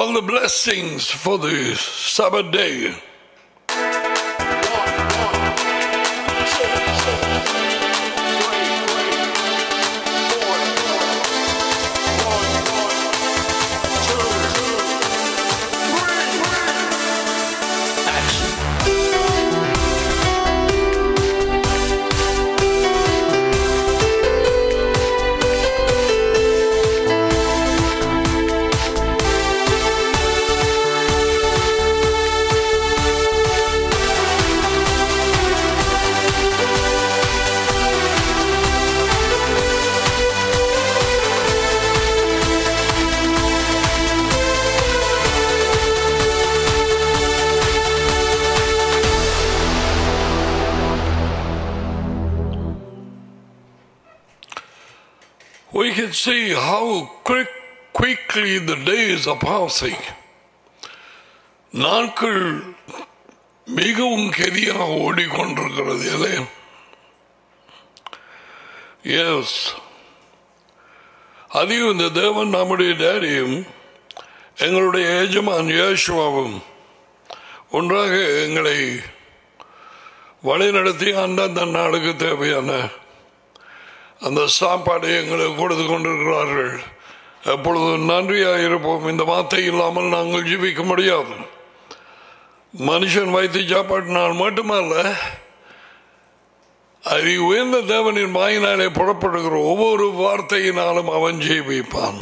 all the blessings for the Sabbath day. We can see how quick, quickly the days are passing. நாட்கள் மிகவும் கெதியாக ஓடிக்கொண்டிருக்கிறது இல்லை S அதையும் இந்த தேவன் நம்முடைய டேடியும் எங்களுடைய எஜமான் யேசுவாவும் ஒன்றாக எங்களை வழிநடத்தி அந்தந்த நாளுக்கு தேவையான அந்த சாப்பாடை எங்களுக்கு கொடுத்து கொண்டிருக்கிறார்கள் எப்பொழுதும் நன்றியாக இருப்போம் இந்த வார்த்தை இல்லாமல் நாங்கள் ஜீவிக்க முடியாது மனுஷன் வைத்து சாப்பாட்டினால் மட்டுமல்ல அது உயர்ந்த தேவனின் வாயினாலே புறப்படுகிற ஒவ்வொரு வார்த்தையினாலும் அவன் ஜீவிப்பான்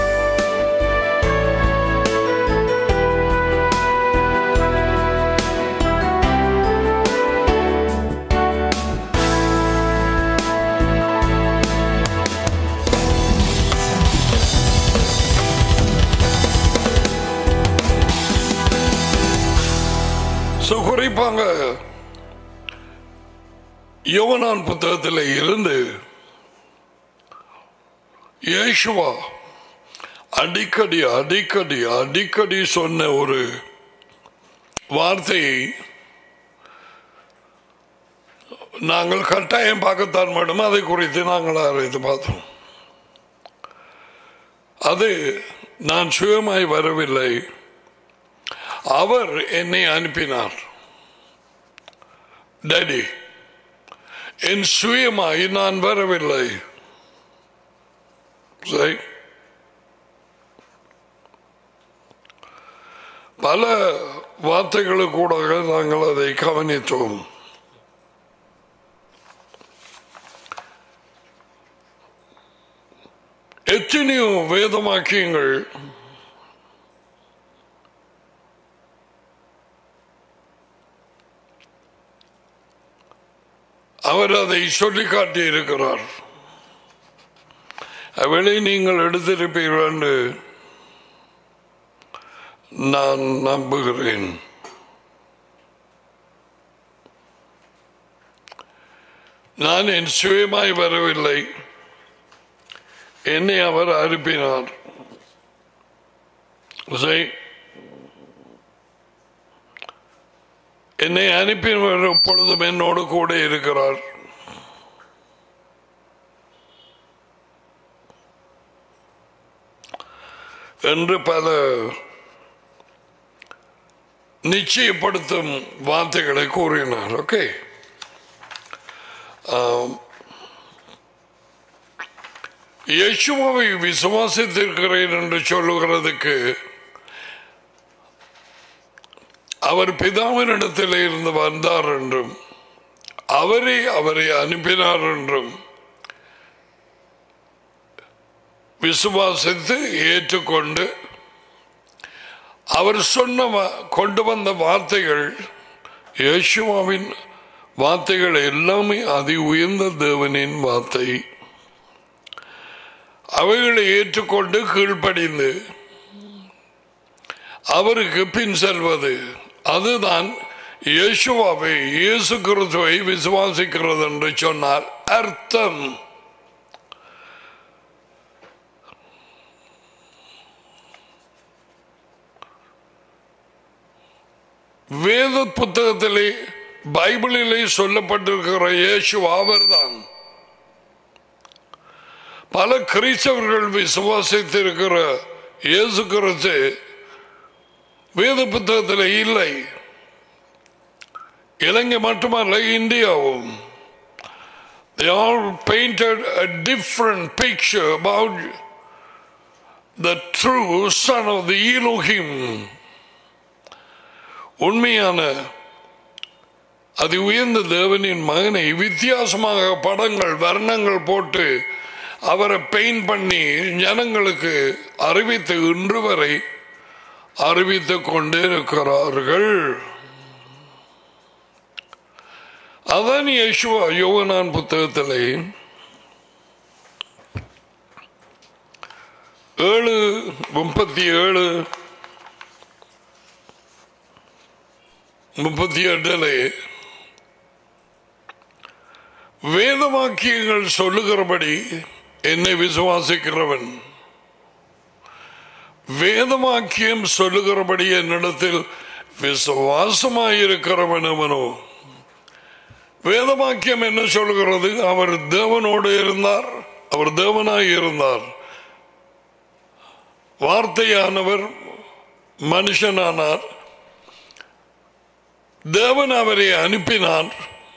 So, குறிப்பாங்க யோவனான் புத்தகத்தில் இருந்து இயேசுவா அடிக்கடி அடிக்கடி அடிக்கடி சொன்ன ஒரு வார்த்தையை நாங்கள் கட்டாயம் பார்க்கத்தான் மட்டும் அதை குறித்து நாங்கள் ஆராய்ந்து பார்த்தோம் அது நான் சுயமாய் வரவில்லை அவர் என்னை அனுப்பினார் டேடி என் சுயமாய் நான் வரவில்லை சரி பல வார்த்தைகளுக்கூடாக நாங்கள் அதை கவனித்தோம் எத்தனையோ வேதமாக்கியங்கள் அவர் அதை சொல்லி காட்டி இருக்கிறார் அவளை நீங்கள் எடுத்திருப்பீர்கள் என்று நான் நம்புகிறேன் நான் என் சுயமாய் வரவில்லை என்னை அவர் அனுப்பினார் சரி. என்னை அனுப்பினவர் எப்பொழுதும் என்னோடு கூட இருக்கிறார் என்று பல நிச்சயப்படுத்தும் வார்த்தைகளை கூறினார் ஓகே யேசுவை விசுவாசித்திருக்கிறேன் என்று சொல்லுகிறதுக்கு அவர் பிதாவினிடத்தில் இருந்து வந்தார் என்றும் அவரே அவரை அனுப்பினார் என்றும் விசுவாசித்து ஏற்றுக்கொண்டு அவர் சொன்ன வா- கொண்டு வந்த வார்த்தைகள் யேசுவாவின் வார்த்தைகள் எல்லாமே அதி உயர்ந்த தேவனின் வார்த்தை அவைகளை ஏற்றுக்கொண்டு கீழ்ப்படிந்து அவருக்கு பின் செல்வது அதுதான் இயேசுவாவை இயேசு கிறிஸ்துவை விசுவாசிக்கிறது என்று சொன்னார் அர்த்தம் வேத புத்தகத்திலே பைபிளிலே சொல்லப்பட்டிருக்கிற இயேசு அவர்தான் பல கிறிஸ்தவர்கள் விசுவாசித்திருக்கிற இயேசு கிறிஸ்து வேத புத்தகத்தில் இல்லை இலங்கை மட்டுமல்ல இந்தியாவும் They all painted a different picture about the true son of the Elohim. உண்மையான அது உயர்ந்த தேவனின் மகனை வித்தியாசமாக படங்கள் வர்ணங்கள் போட்டு அவரை பெயிண்ட் பண்ணி ஜனங்களுக்கு அறிவித்து இன்று வரை அறிவித்துக் கொண்டே இருக்கிறார்கள் அதான் யேசுவா யோகனான் புத்தகத்திலே ஏழு முப்பத்தி ஏழு முப்பத்தி எட்டிலே வேதவாக்கியங்கள் சொல்லுகிறபடி என்னை விசுவாசிக்கிறவன் வேதவாக்கியம் சொல்லுகிறபடி என்னிடத்தில் விசுவாசமாயிருக்கிறவன் அவனோ வேதவாக்கியம் என்ன சொல்கிறது அவர் தேவனோடு இருந்தார் அவர் தேவனாய் இருந்தார் வார்த்தையானவர் மனுஷனானார் தேவன் அவரை அனுப்பினார்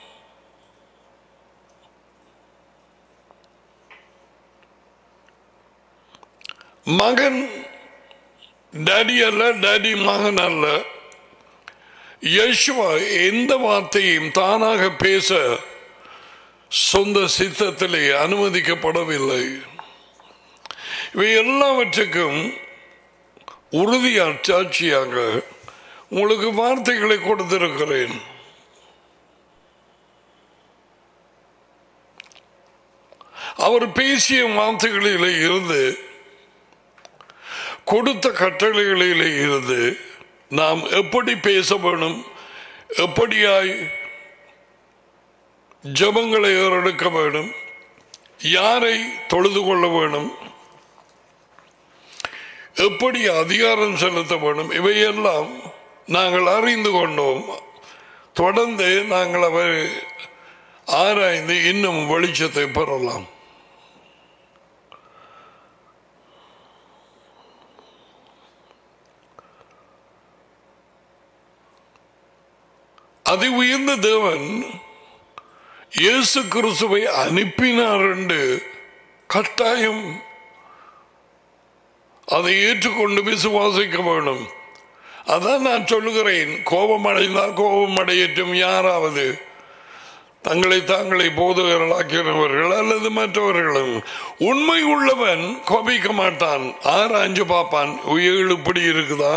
மகன் டாடி அல்ல டாடி மகன் அல்ல யேசுவா எந்த வார்த்தையும் தானாக பேச சொந்த சித்தத்திலே அனுமதிக்கப்படவில்லை இவை எல்லாவற்றுக்கும் உறுதியா சாட்சியாக உங்களுக்கு வார்த்தைகளை கொடுத்திருக்கிறேன் அவர் பேசிய வார்த்தைகளிலே இருந்து கொடுத்த கட்டளைகளிலே இருந்து நாம் எப்படி பேச வேணும் எப்படியாய் ஜபங்களை ஏறெடுக்க வேணும் யாரை தொழுது கொள்ள வேணும் எப்படி அதிகாரம் செலுத்த வேணும் இவையெல்லாம் நாங்கள் அறிந்து கொண்டோம் தொடர்ந்து நாங்கள் அவர் ஆராய்ந்து இன்னும் வெளிச்சத்தை பெறலாம் அதி உயர்ந்த தேவன் இயேசு கிறிஸ்துவை அனுப்பினார் என்று கட்டாயம் அதை ஏற்றுக்கொண்டு விசுவாசிக்க வேண்டும் அதான் நான் சொல்லுகிறேன் கோபம் அடைந்தால் கோபம் அடையட்டும் யாராவது தங்களை தாங்களை போதகர்களாக்கிறவர்கள் அல்லது மற்றவர்களும் உண்மை உள்ளவன் கோபிக்க மாட்டான் ஆராய்ஞ்சு பார்ப்பான் உயிர் இப்படி இருக்குதா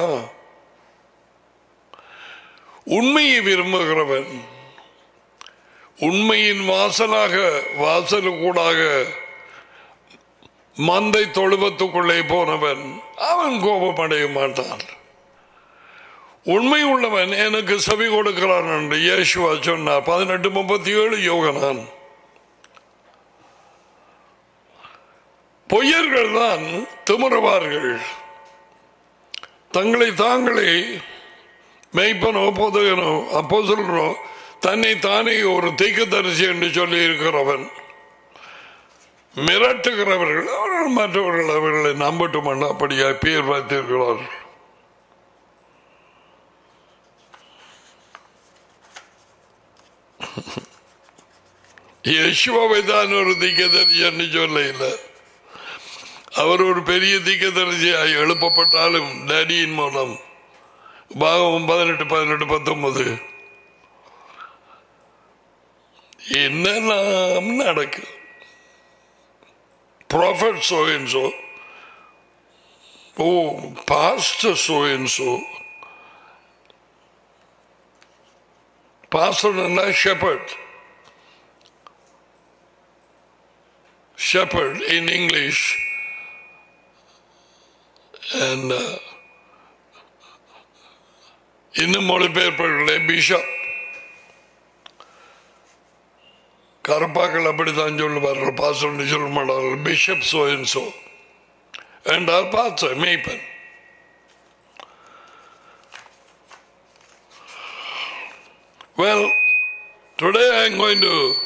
உண்மையை விரும்புகிறவன் உண்மையின் வாசலாக வாசலுக்கூடாக மந்தை தொழுவத்துக்குள்ளே போனவன் அவன் கோபமடைய மாட்டான் உண்மை உள்ளவன் எனக்கு செவி கொடுக்கிறான் என்று இயேசுவா சொன்னார் பதினெட்டு முப்பத்தி ஏழு யோகனான் பொய்யர்கள் தான் திமுறுவார்கள் தங்களை தாங்களே மெய்ப்பனோ பொதுகனோ அப்போ சொல்றோம் தன்னை தானே ஒரு தீக்கத்தரிசி என்று சொல்லி இருக்கிறவன் மிரட்டுகிறவர்கள் அவர்கள் மற்றவர்கள் அவர்களை நம்பட்டும் அப்படியா பேர் வைத்திருக்கிறார்கள் யசுவாவை தான் ஒரு தீக்கதரிசி என்று சொல்ல இல்லை அவர் ஒரு பெரிய தீக்கதரிசியாய் எழுப்பப்பட்டாலும் டேடியின் மூலம் பாகம் பதினெட்டு பதினெட்டு பத்தொன்பது என்னெல்லாம் நடக்கு ப்ராஃபட் சோ and so ஓ பாஸ்டர் சோ and so பாஸ்டர்னா shepherd shepherd in English and uh, இன்னும் மொழிபெயர்ப்பர்களே பிஷப் கருப்பாக்கள் அப்படித்தான் சொல்லுவார்கள் பாசன்னு சொல்ல மாட்டார்கள் பிஷப் சோ and so என்றால் பாச மேய்ப்பன் Well, today I am going to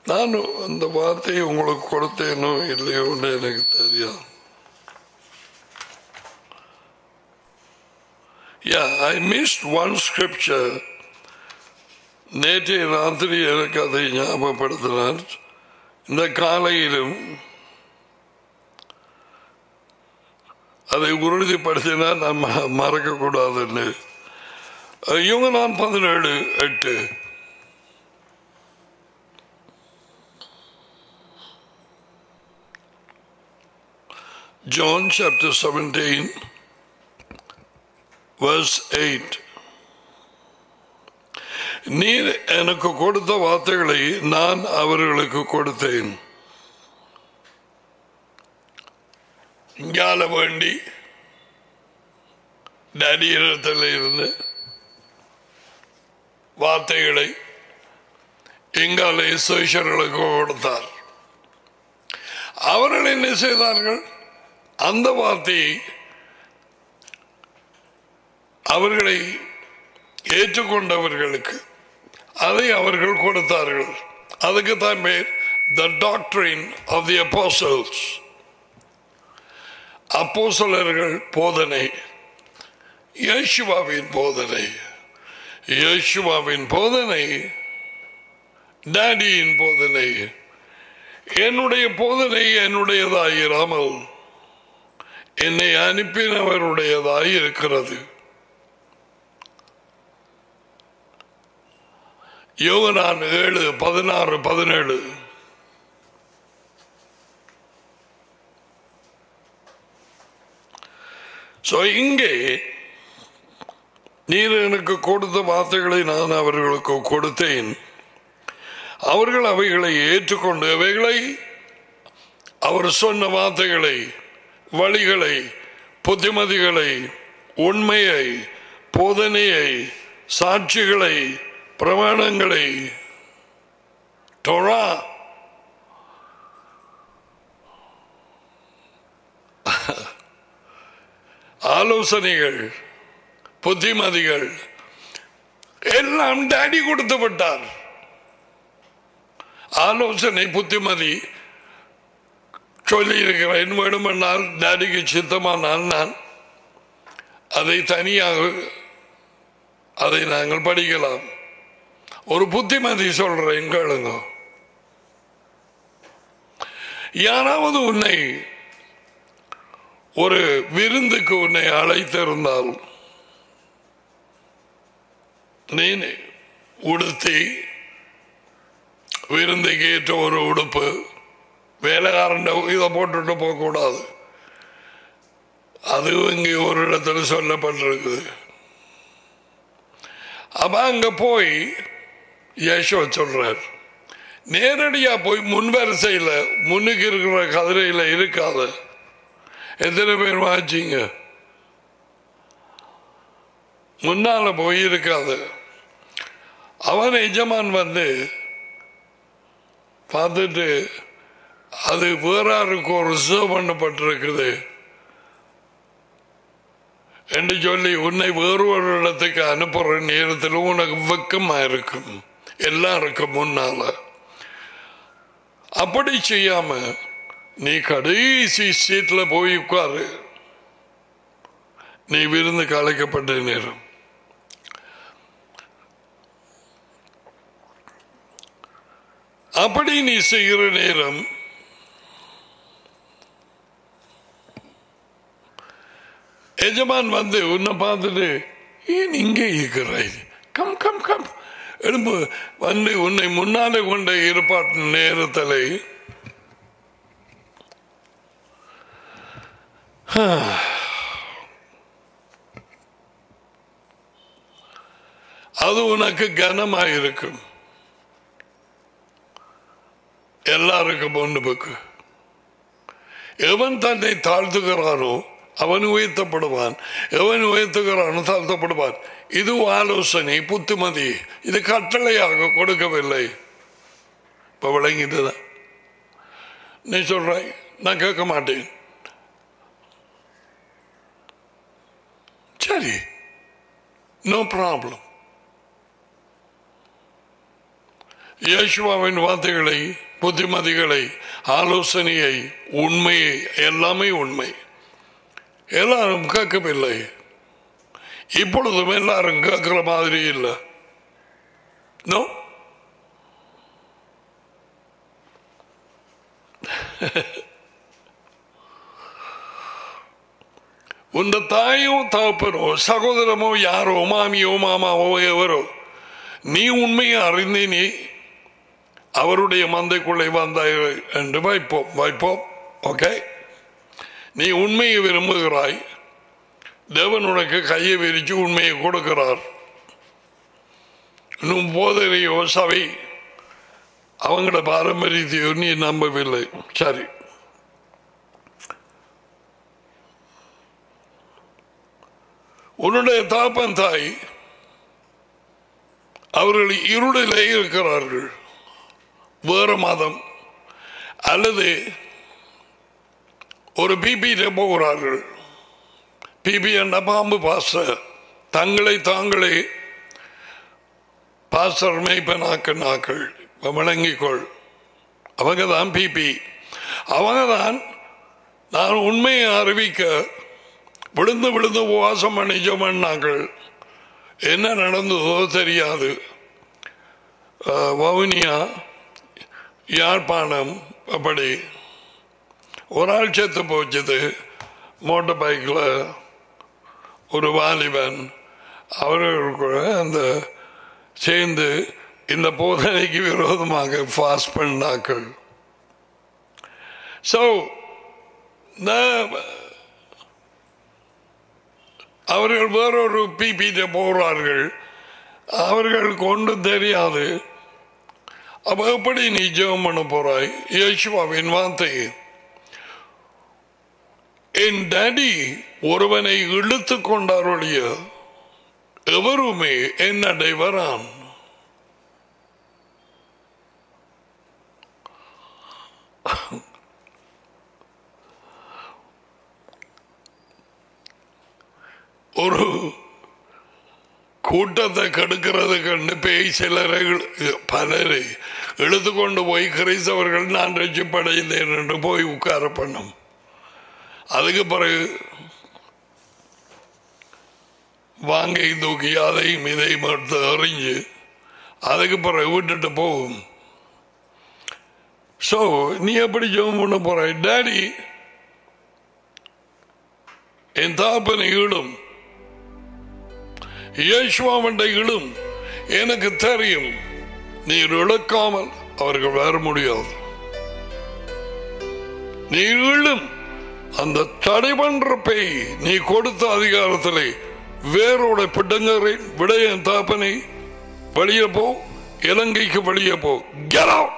நான் அந்த வார்த்தையை உங்களுக்கு கொடுத்தேனோ இல்லையோன்னு எனக்கு தெரியாது Yeah, I missed one scripture. நேற்றைய ராத்திரி எனக்கு அதை ஞாபகப்படுத்தினார் இந்த காலையிலும் அதை உறுதிப்படுத்தினால் நம்ம மறக்கக்கூடாதுன்னு இவங்க நான் பதினேழு எட்டு John chapter 17, verse 8. நீர் எனக்கு கொடுத்த வார்த்தைகளை நான் அவர்களுக்கு கொடுத்தேன் இங்கால வேண்டி டடியிடத்தில் இருந்து வார்த்தைகளை எங்காலே சேஷர்களுக்கு கொடுத்தார் அவர்கள் என்ன செய்தார்கள் அந்த வார்த்தையை அவர்களை ஏற்றுக்கொண்டவர்களுக்கு அதை அவர்கள் கொடுத்தார்கள் அதுக்கு தான் பேர் த டாக்டரின் ஆஃப் தி அப்போசல்ஸ் அப்போசலர்கள் போதனை யேசுவாவின் போதனை யேசுவாவின் போதனை டாடியின் போதனை என்னுடைய போதனை என்னுடையதாயிராமல் என்னை அனுப்பினவருடையதாய் இருக்கிறது யோகனான் ஏழு பதினாறு பதினேழு So, இங்கே நீர் எனக்கு கொடுத்த வார்த்தைகளை நான் அவர்களுக்கு கொடுத்தேன் அவர்கள் அவைகளை ஏற்றுக்கொண்டு அவைகளை அவர் சொன்ன வார்த்தைகளை வழிகளை புத்திமதிகளை உண்மையை போதனையை சாட்சிகளை பிரமாணங்களை டொரா ஆலோசனைகள் புத்திமதிகள் எல்லாம் டாடி கொடுத்து விட்டார் ஆலோசனை புத்திமதி சொல்லி இருக்கிறேன் வேணுமென்றால் டாடிக்கு சித்தமானால் நான் அதை தனியாக அதை நாங்கள் படிக்கலாம் ஒரு புத்திமதி சொல்றேன் கேளுங்க யாராவது உன்னை ஒரு விருந்துக்கு உன்னை அழைத்திருந்தால் நீ உடுத்தி விருந்துக்கு ஏற்ற ஒரு உடுப்பு வேலைக்காரன் இதை போட்டுட்டு போகக்கூடாது அது இங்கே ஒரு இடத்துல சொல்லப்பட்டிருக்குது அப்ப அங்க போய் யேசோ சொல்றார் நேரடியா போய் முன்வரிசையில் முன்னுக்கு இருக்கிற கதிரையில் இருக்காது எத்தனை பேர் வாச்சிங்க முன்னால போய் இருக்காது அவன் எஜமான் வந்து பார்த்துட்டு அது வேறாருக்கு ஒரு ரிசர்வ் பண்ணப்பட்டிருக்குது என்று சொல்லி உன்னை வேறு ஒரு இடத்துக்கு அனுப்புற நேரத்தில் உனக்கு வெக்கமா இருக்கும் எல்லாருக்கும் முன்னால அப்படி செய்யாம நீ கடைசி சீட்ல போய் உட்காரு நீ விருந்து கலைக்கப்பட்ட நேரம் அப்படி நீ செய்கிற நேரம் எஜமான் வந்து உன்னை பார்த்துட்டு ஏன் இங்கே இருக்கிறாய் கம் கம் கம் எழும்பு வந்து உன்னை முன்னாலே கொண்ட இருப்பாட்டு நேரத்தில் அது உனக்கு கனமாக இருக்கும் எல்லாருக்கும் ஒன்று பக்கு எவன் தன்னை தாழ்த்துகிறானோ அவன் உயர்த்தப்படுவான் எவன் உயர்த்துகிறானோ தாழ்த்தப்படுவான் இது ஆலோசனை புத்துமதி இது கட்டளையாக கொடுக்கவில்லை இப்ப விளங்கிட்டுதான் நீ சொல்றாய் நான் கேட்க மாட்டேன் சரி நோ ப்ராப்ளம் இயேசுவாவின் வார்த்தைகளை புத்திமதிகளை ஆலோசனையை உண்மையை எல்லாமே உண்மை எல்லாரும் கேட்கவில்லை இப்பொழுதும் எல்லாரும் கேட்கிற மாதிரி இல்லை நோ உந்த தாயோ தகப்பனோ சகோதரமோ யாரோ மாமியோ மாமாவோ எவரோ நீ உண்மையை அறிந்து நீ அவருடைய மந்தைக்குள்ளே வந்தாய் என்று வைப்போம் வைப்போம் ஓகே நீ உண்மையை விரும்புகிறாய் தேவன் உனக்கு கையை விரிச்சு உண்மையை கொடுக்கிறார் இன்னும் போதனையோ சபை அவங்களோட பாரம்பரியத்தையோ நீ நம்பவில்லை சரி உன்னுடைய தாப்பன் தாய் அவர்கள் இருளிலே இருக்கிறார்கள் வேறு மதம் அல்லது ஒரு பிபியில போகிறார்கள் பிபி என்ற பாம்பு பாஸ்டர் தங்களை தாங்களே பாஸ்டர் மேய்ப்பனாக்க நாக்கள் விளங்கிக்கொள் அவங்க தான் பிபி அவங்க தான் நான் உண்மையை அறிவிக்க விழுந்து விழுந்து உபவாசம் பண்ணி ஜோமன்னாங்கள் என்ன நடந்ததோ தெரியாது அஹ், வவுனியா யாழ்ப்பாணம் அப்படி ஒரு ஆள் செத்து போச்சுது மோட்டர் பைக்கில் ஒரு வாலிபன் அவர்கள் கூட அந்த சேர்ந்து இந்த போதனைக்கு விரோதமாக ஃபாஸ்ட் பண்ணாக்கள் ஸோ அவர்கள் வேறொரு பிபிட்ட போகிறார்கள் அவர்கள் கொண்டு தெரியாது அப்ப எப்படி நீ ஜெபம் பண்ண போறாய் இயேசுவாவின் வார்த்தை என் டாடி ஒருவனை இழுத்து கொண்டாருடைய எவருமே என்னடை வரான் ஒரு கூட்டத்தை கெடுக்கிறது கண்டு பேய் சிலரை இழு- பலரை இழுத்து கொண்டு போய் கிறிஸ்தவர்கள் நான் ரசிப்படைந்தேன் என்று போய் உட்கார பண்ணும் அதுக்கு பிறகு வாங்கை தூக்கி அதையும் இதையும் எடுத்து எறிஞ்சு அதுக்கு பிறகு விட்டுட்டு போகும் ஸோ நீ எப்படி ஜெபம் பண்ண போற டாடி என் தாப்பனை இடும் இயேசுவாமண்டை இடும் எனக்கு தெரியும் நீர் இழக்காமல் அவர்கள் வர முடியாது நீ இழும் அந்த தடை பண்ற பேய் நீ கொடுத்த அதிகாரத்திலே வேரோட பிடுங்கறேன் விடையன் தாப்பனை வெளியே போ இலங்கைக்கு வெளியே போ Get out!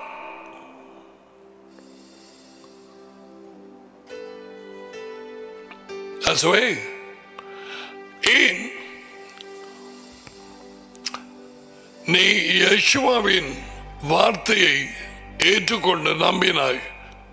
That's the way. ஏன் நீ யேசுவாவின் வார்த்தையை ஏற்றுக்கொண்டு நம்பினாய்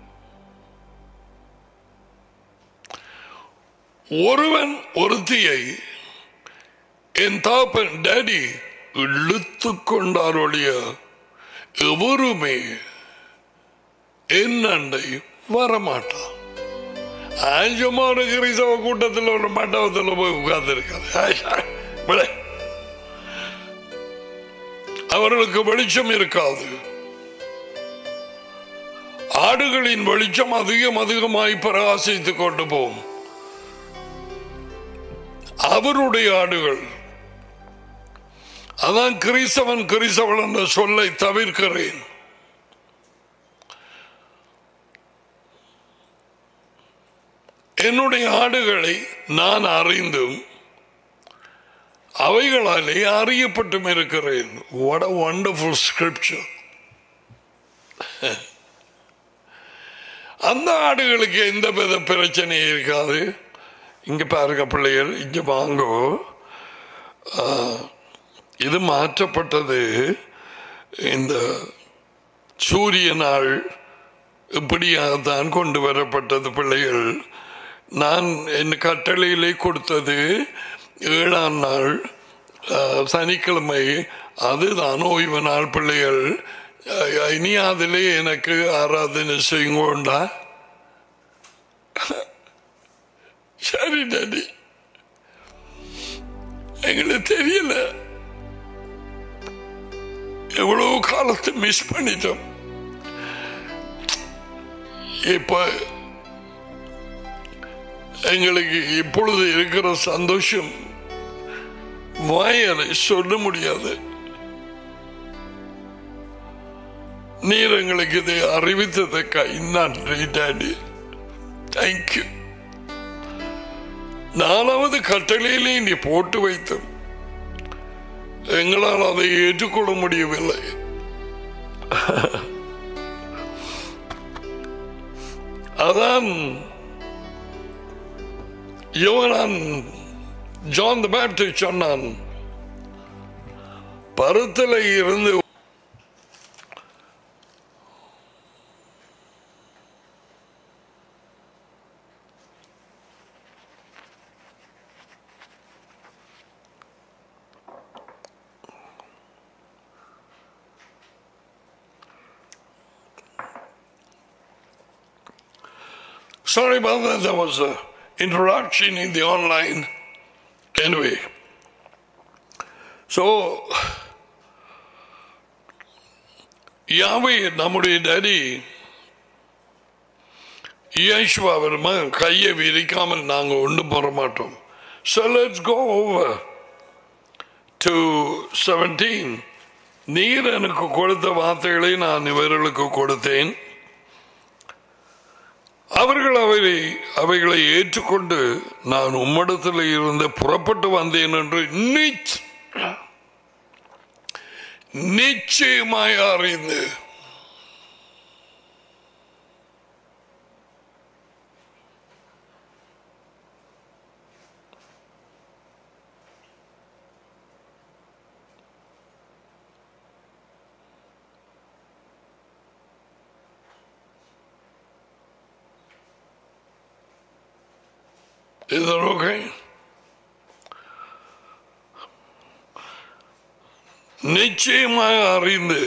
ஒருவன் ஒருத்தியை என் தாப்பன் டேடி இழுத்து கொண்டாரொழிய எவருமே என் அண்டை வரமாட்டான் ஆஞ்சமான கிறிஸ்தவ கூட்டத்தில் ஒரு மண்டபத்தில் போய் உட்கார்ந்து அவர்களுக்கு வெளிச்சம் இருக்காது ஆடுகளின் வெளிச்சம் அதிகம் அதிகமாய் பிரகாசித்துக் கொண்டு போகும் அவருடைய ஆடுகள் அதான் கிறிஸ்தவன் கிறிஸ்தவன் என்ற சொல்லை தவிர்க்கிறேன் என்னுடைய ஆடுகளை நான் அறிந்தும் அவைகளாலே அறியப்பட்டும் இருக்கிறேன் what a wonderful scripture அந்த ஆடுகளுக்கு எந்த வித பிரச்சனையும் இருக்காது இங்க பாருங்க பிள்ளைகள் இங்க வாங்கோ ஆ, இது மாற்றப்பட்டது இந்த சூரிய நாள் இப்படியாகத்தான் கொண்டு வரப்பட்டது பிள்ளைகள் நான் என் கட்டளையிலே கொடுத்தது ஏழாம் நாள் ஆ, சனிக்கிழமை அதுதான் ஓய்வு நாள் பிள்ளைகள் அஹ், இனி அதிலே எனக்கு ஆராதனை செய்யுங்கோண்டா சரி டாடி எங்களுக்கு தெரியல எவ்வளவு காலத்தை மிஸ் பண்ணிட்டோம் இப்ப எங்களுக்கு இப்பொழுது இருக்கிற சந்தோஷம் வாயலை சொல்ல முடியாது நீர் எங்களுக்கு இதை அறிவித்ததற்காக நன்றி டாடி தேங்க்யூ நாலாவது கட்டளையிலே நீ போட்டு வைத்தோம் எங்களால் அதை ஏற்றுக்கொள்ள முடியவில்லை அதான் யோகனான் ஜான் த பேப்டிஸ்ட் சொன்னான் பருத்தலை இருந்து Sorry about that. There was a interruption in the online. Anyway, so யாவே நம்முடைய டேடி இயேசுவா வருமா கையை விரிக்காமல் நாங்கள் ஒன்றும் போற மாட்டோம் So let's go over to 17. நீர் எனக்கு கொடுத்த வார்த்தைகளை நான் இவர்களுக்கு கொடுத்தேன் அவர்கள் அவை அவைகளை ஏற்றுக்கொண்டு நான் உம்மிடத்தில் இருந்து புறப்பட்டு வந்தேன் என்று நிச்ச- நிச்சயமாய் அறிந்து Is that okay? நிச்சயமாக அறிந்து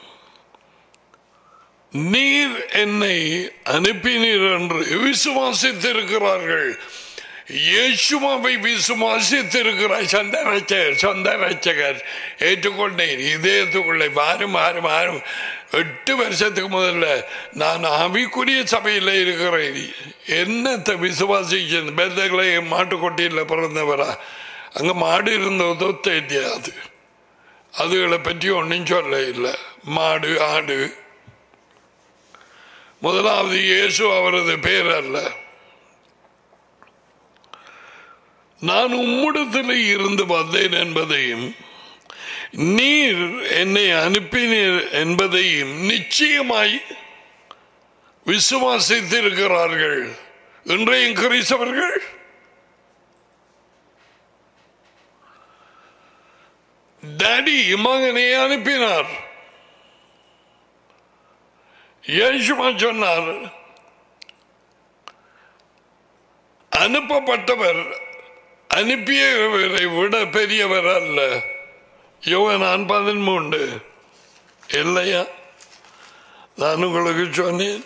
நீர் என்னை அனுப்பினீர் என்று விசுவாசித்திருக்கிறார்கள் இயேசுமாவை விசுவாசித்திருக்கிறார் சொந்த ரச்சகர் சொந்த ரச்சகர் ஏற்றுக்கொண்டேன் இதயத்துக்குள்ளே மாறும் மாறும் மாறும் எட்டு வருஷத்துக்கு முதல்ல நான் ஆவிக்குரிய சபையில் இருக்கிறேன் என்னத்தை விசுவாசிச்சு பெத்தகளை மாட்டுக்கொட்டியில் பிறந்தவரா அங்கே மாடு இருந்ததோ தெரியாது அதுகளை பற்றி ஒன்றும் சொல்ல இல்லை மாடு ஆடு முதலாவது இயேசு அவரது பேர் அல்ல நான் உம்மிடத்தில் இருந்து வந்தேன் என்பதையும் நீர் என்னை அனுப்பினீர் என்பதையும் நிச்சயமாய் விசுவாசித்திருக்கிறார்கள் இன்றைய கிறிஸ்தவர்கள் டாடி மகனை அனுப்பினார் இயேசுமா சொன்னார் அனுப்பப்பட்டவர் அனுப்பியவரை விட பெரியவர் அல்ல யோகனான் பதிமூன்று இல்லையா நான் உங்களுக்கு சொன்னேன்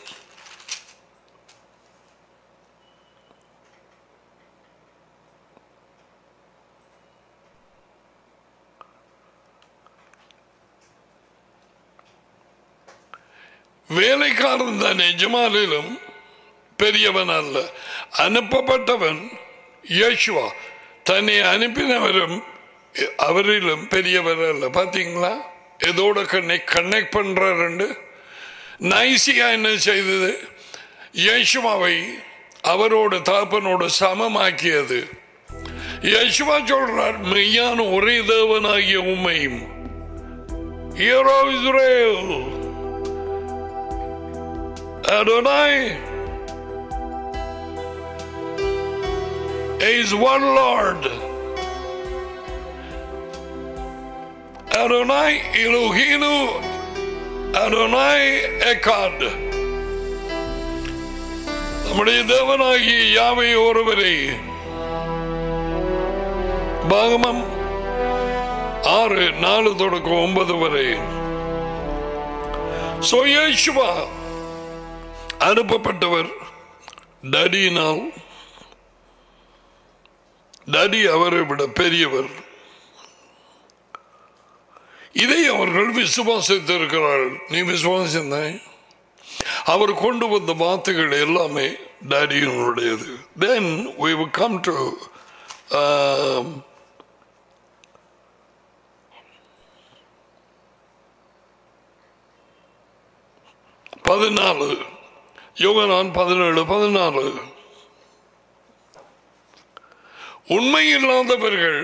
வேலைக்காரன் தான் எஜமானிலும் பெரியவன் அல்ல அனுப்பப்பட்டவன் யேசுவா தன்னை அனுப்பினவரும் அவரிலும் பெரியவர் அல்ல பாத்தீங்களா எதோட கனெக்ட் கனெக்ட் பண்றாரு நைசியா என்ன செய்தது யேசுவாவை அவரோட தாப்பனோட சமமாக்கியது யேசுவா சொல்றார் மெய்யான ஒரே தேவனாகிய உண்மையும் hear O Israel Adonai is one Lord. Adonai Elohinu Adonai Echad. நம்முடைய தேவனாகிய யாவை ஒருவரை பாகமம் ஆறு நாலு தொடக்கம் ஒன்பது வரை So, இயேசுவா அனுப்பப்பட்டவர் டடியினால் டடி அவரை விட பெரியவர் இதை அவர்கள் விசுவாசித்திருக்கிறார்கள் நீ விசுவாசிந்தாய் அவர் கொண்டு வந்த வார்த்தைகள் எல்லாமே டேடியினுடையது தென் we will come to um, பதினாலு யோகனான் பதினேழு பதினாலு உண்மை இல்லாதவர்கள்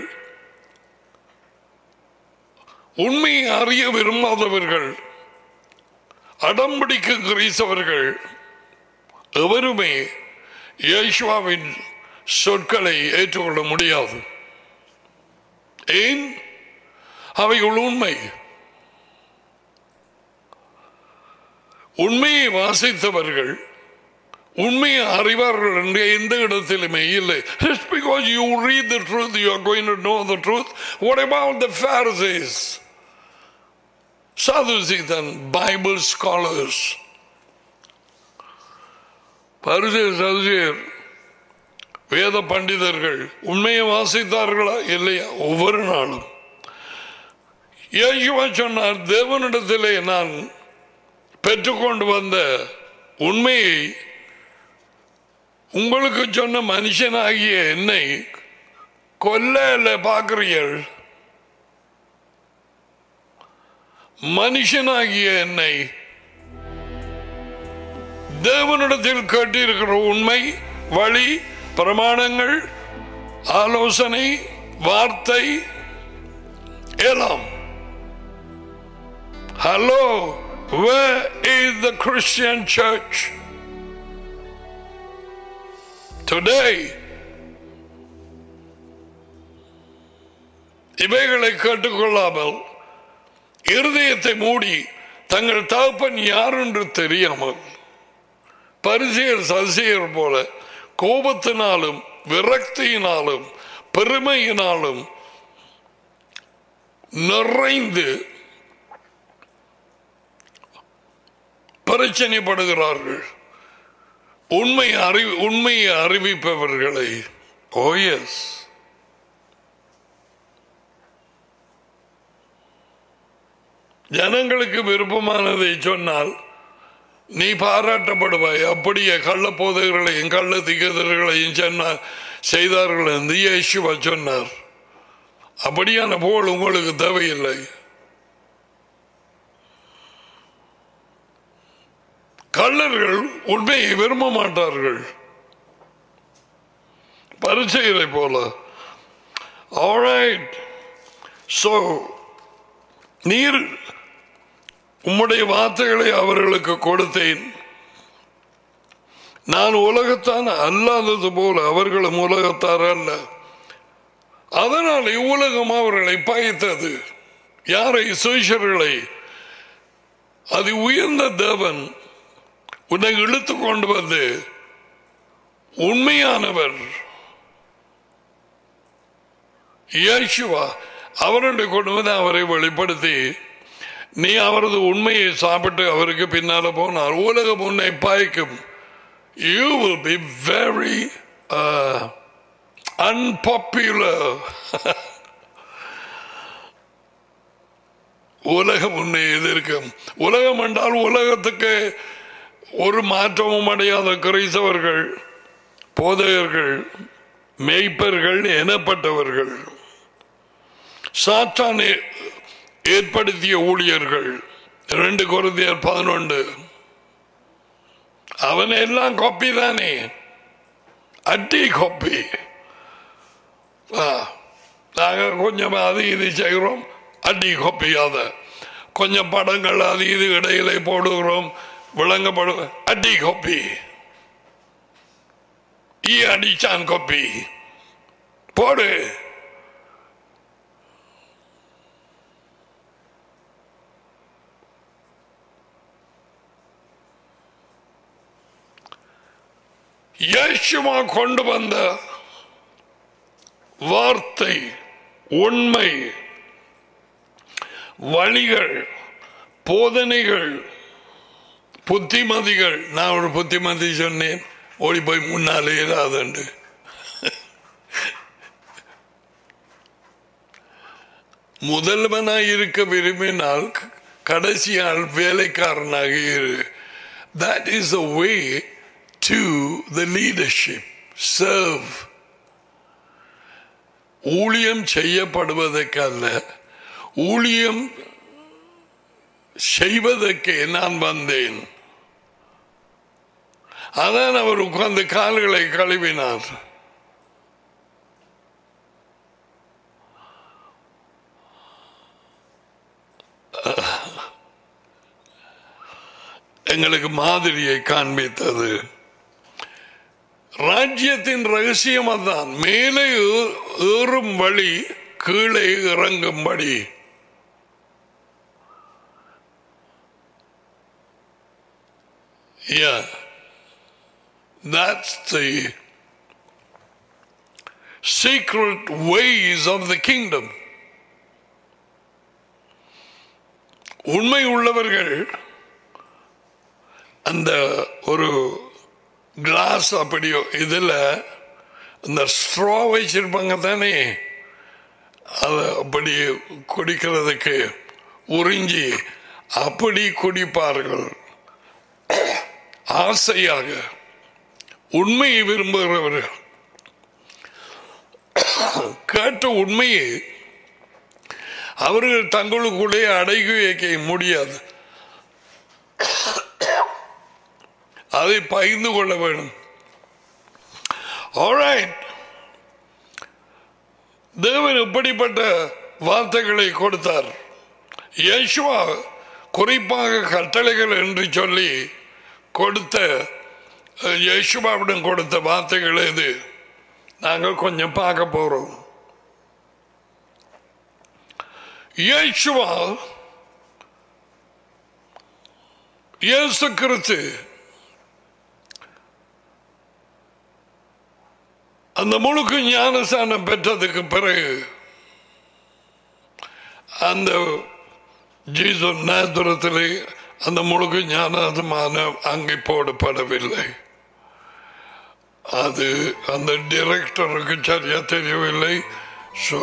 உண்மையை அறிய விரும்பாதவர்கள் அடம்பிடிக்க கிரீசவர்கள் எவருமே இயேசுவாவின் சொற்களை ஏற்றுக்கொள்ள முடியாது ஏன் அவைகள் உண்மை உண்மையை வாசித்தவர்கள் உண்மையை அறிவார்கள் என்று எந்த இடத்திலுமே இல்லை just because you read the truth you are going to know the truth what about the Pharisees Sadducees and Bible scholars பரிசேர் சதுசேர் வேத பண்டிதர்கள் உண்மையை வாசித்தார்களா இல்லையா ஒவ்வொரு நாளும் இயேசுவா சொன்னார் தேவனிடத்திலே நான் பெற்றுக்கொண்டு வந்த உண்மையை உங்களுக்கு சொன்ன மனுஷனாகிய என்னை கொல்ல பார்க்கிறீர்கள் மனுஷனாகிய என்னை தேவனிடத்தில் கேட்டிருக்கிற உண்மை வழி பிரமாணங்கள் ஆலோசனை வார்த்தை எல்லாம் hello Where is the Christian church? Today, இவைகளை கேட்டுக்கொள்ளாமல் இருதயத்தை மூடி தங்கள் தகப்பன் யார் என்று தெரியாமல் பரிசெயர் சசியர் போல கோபத்தினாலும் விரக்தியினாலும் பெருமையினாலும் நிறைந்து பிரச்சனைப்படுகிறார்கள் உண்மை அறி உண்மையை அறிவிப்பவர்களை ஓஎஸ் ஜனங்களுக்கு விருப்பமானதை சொன்னால் நீ பாராட்டப்படுவாய் அப்படியே கள்ள போதைகளையும் கள்ள திகதர்களையும் சொன்னார் செய்தார்கள் என்று இயேசுவா சொன்னார் அப்படியான போல் உங்களுக்கு தேவையில்லை கள்ளர்கள் உண்மையை விரும்ப மாட்டார்கள் பரிச்சைகளை போல ஆல்ரைட் ஸோ நீர் உம்முடைய வார்த்தைகளை அவர்களுக்கு கொடுத்தேன் நான் உலகத்தான் அல்லாதது போல அவர்களும் உலகத்தார் அல்ல அதனால் இவ்வுலகம் அவர்களை பயத்தது யாரை சுயசர்களை அது உயர்ந்த தேவன் உன்னை இழுத்து கொண்டு வந்து உண்மையானவர் இயேசுவா அவருடைய கொண்டு வந்து அவரை வெளிப்படுத்தி நீ அவரது உண்மையை சாப்பிட்டு அவருக்கு பின்னால போனார் உலகம் உன்னை பாய்க்கும் you will be very unpopular உலகம் உன்னை எதிர்க்கும் உலகம் என்றால் உலகத்துக்கு ஒரு மாற்றமும் அடையாத கிரைசவர்கள் போதையர்கள் மெய்ப்பர்கள் எனப்பட்டவர்கள் சாத்தான் ஏற்படுத்திய ஊழியர்கள் ரெண்டு குருந்தியர் பதினொன்று அவன் எல்லாம் காப்பி தானே அட்டி காப்பி நாங்கள் கொஞ்சம் அது இது செய்கிறோம் அடி காப்பியாத கொஞ்சம் படங்கள் அது இது இடையில போடுகிறோம் விளங்கப்படும் அடி காப்பி ஈ அடிச்சான் காப்பி போடு இயேசுமா கொண்டு வந்த வார்த்தை உண்மை வழிகள் போதனைகள் புத்திமதிகள் நான் ஒரு புத்திமதி சொன்னேன் ஓடி போய் முன்னாலே இராதண்டு முதல்வனாய் இருக்க விரும்பினால் கடைசியால் வேலைக்காரனாக இரு that is the way to the leadership serve ஊழியம் செய்யப்படுவதற்கல்ல ஊழியம் செய்வதற்கே நான் வந்தேன் அதான் அவர் உட்கார்ந்து கால்களை கழுவினார் எங்களுக்கு மாதிரியை காண்பித்தது ராஜ்யத்தின் ரகசியம் அதான் மேலே ஏ- ஏறும் வழி கீழே இறங்கும்படி Yeah. That's the secret ways of the kingdom. உண்மை உள்ளவர்கள் அந்த ஒரு கிளாஸ் அப்படியோ இதில் அந்த ஸ்ட்ரா வச்சிருப்பாங்க தானே அதை அப்படி குடிக்கிறதுக்கு உறிஞ்சி அப்படி குடிப்பார்கள் ஆசையாக உண்மையை விரும்புகிறவர்கள் கேட்ட உண்மையை அவர்கள் தங்களுக்குள்ளே அடங்கி வைக்க முடியாது அதை பகிர்ந்து கொள்ள வேண்டும் Alright. தேவன் இப்படிப்பட்ட வார்த்தைகளை கொடுத்தார் யேசுவா குறிப்பாக கட்டளைகள் என்று சொல்லி கொடுத்த அஹ், யேசுவாவிடம் கொடுத்த வார்த்தைகள் இது நாங்கள் கொஞ்சம் பார்க்க போறோம் யேசுவா இயேசு கிறிஸ்து அந்த முழுக்கு ஞானசானம் பெற்றதுக்கு பிறகு அந்த ஜீசு நேத்திரத்திலே அந்த முழுக்கு ஞானசமானம் அங்கே போடப்படவில்லை அது அந்த டிரெக்டருக்கு சரியா தெரியவில்லை ஸோ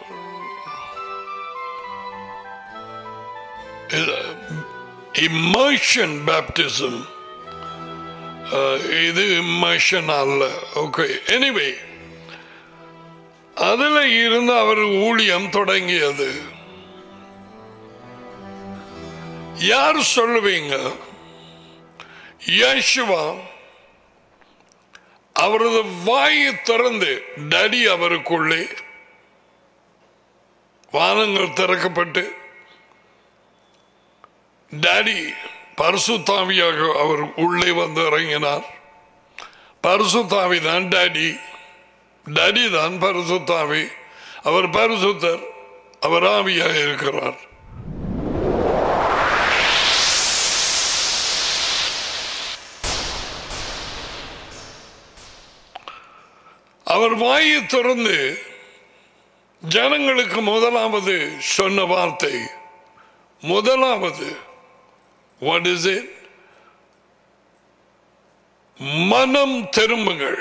இம்மர்ஷன் பேப்டிசம் இது இம்மர்ஷன் அல்ல ஓகே எனிவே அதில் இருந்து அவர் ஊழியம் தொடங்கியது யார் சொல்லுவீங்க யேசுவா அவரது வாயை திறந்து டடி அவருக்குள்ளே வானங்கள் திறக்கப்பட்டு டாடி பரிசுத்தாவியாக அவர் உள்ளே வந்து இறங்கினார் பரிசுத்தாவி தான் டாடி டாடி தான் பரிசுத்தாவி அவர் பரிசுத்தர் அவர் ஆவியாக இருக்கிறார் அவர் வாயை திறந்து ஜனங்களுக்கு முதலாவது சொன்ன வார்த்தை முதலாவது வாட் இஸ் இட் மனம் திரும்புங்கள்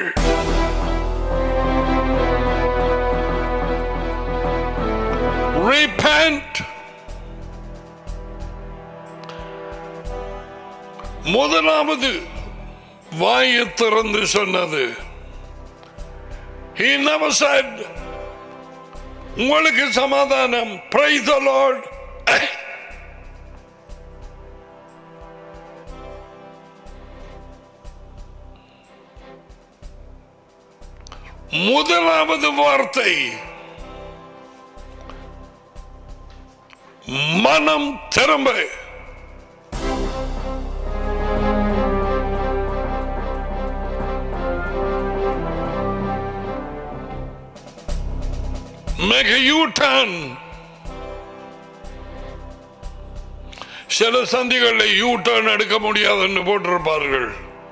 repent முதலாவது வாயை திறந்து சொன்னது he never said உங்களுக்கு சமாதானம் praise the lord முதலாவது வார்த்தை மனம் திரும்ப Make a U-turn. சில சந்திகளில் யூ டர்ன் எடுக்க முடியாதுன்னு போட்டிருப்பார்கள்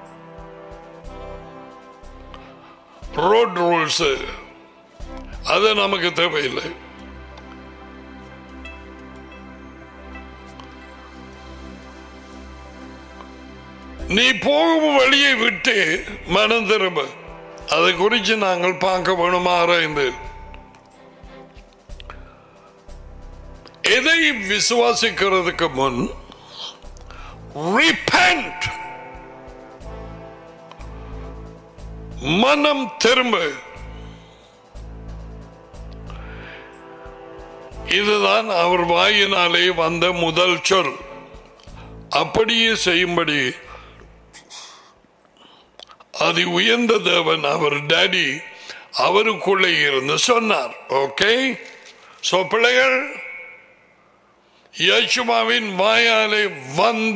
ரோட் ரூல்ஸ் அது நமக்கு தேவையில்லை நீ போகும் வழியை விட்டு மனம் திரும்ப அதை குறித்து நாங்கள் பார்க்க வேணும் ஆராய்ந்து எதை விசுவாசிக்கிறதுக்கு முன் repent மனம் திரும்ப இதுதான் அவர் வாயினாலே வந்த முதல் சொல் அப்படியே செய்யும்படி அது உயர்ந்த தேவன் அவர் டாடி அவருக்குள்ளே இருந்து சொன்னார் ஓகே சோ பிள்ளைகள் யேசுமாவின் வாயாலே வந்த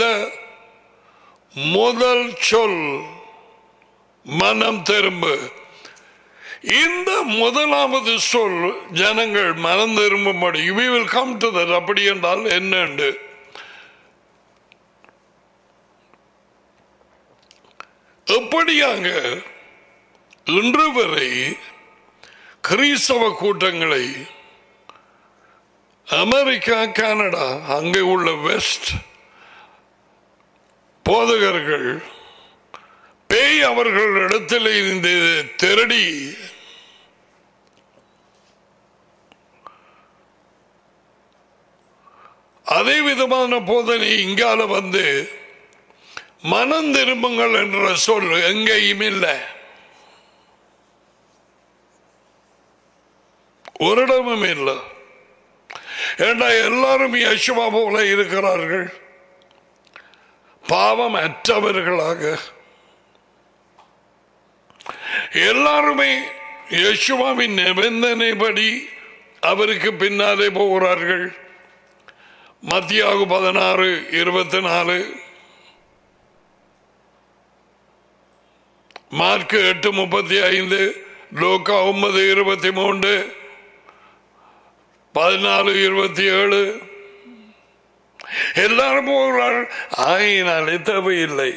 முதல் சொல் மனம் திரும்ப இந்த முதலாவது சொல் ஜனங்கள் மனம் திரும்பும்படி we will come to that அப்படி என்றால் என்னண்டு எப்படியாக இன்று வரை கிறிஸ்தவ கூட்டங்களை அமெரிக்கா கனடா அங்கே உள்ள வெஸ்ட் போதகர்கள் பேய் அவர்களிடத்தில் இருந்து திருடி அதே விதமான போதனை இங்கால வந்து மனம் திரும்புங்கள் என்ற சொல் எங்கேயும் இல்லை ஒரு இடமும் இல்லை ஏண்டா எல்லாரும் யசுவா போல இருக்கிறார்கள் பாவம் அற்றவர்களாக எல்லாருமே யசுவாவின் நிபந்தனைப்படி அவருக்கு பின்னாலே போகிறார்கள் மத்தியாக பதினாறு இருபத்தி நாலு மார்க் எட்டு முப்பத்தி ஐந்து லோக்கா ஒன்பது இருபத்தி மூன்று பதினாலு இருபத்தி ஏழு எல்லாரும் போகிறார்கள் ஆயினாலே தேவையில்லை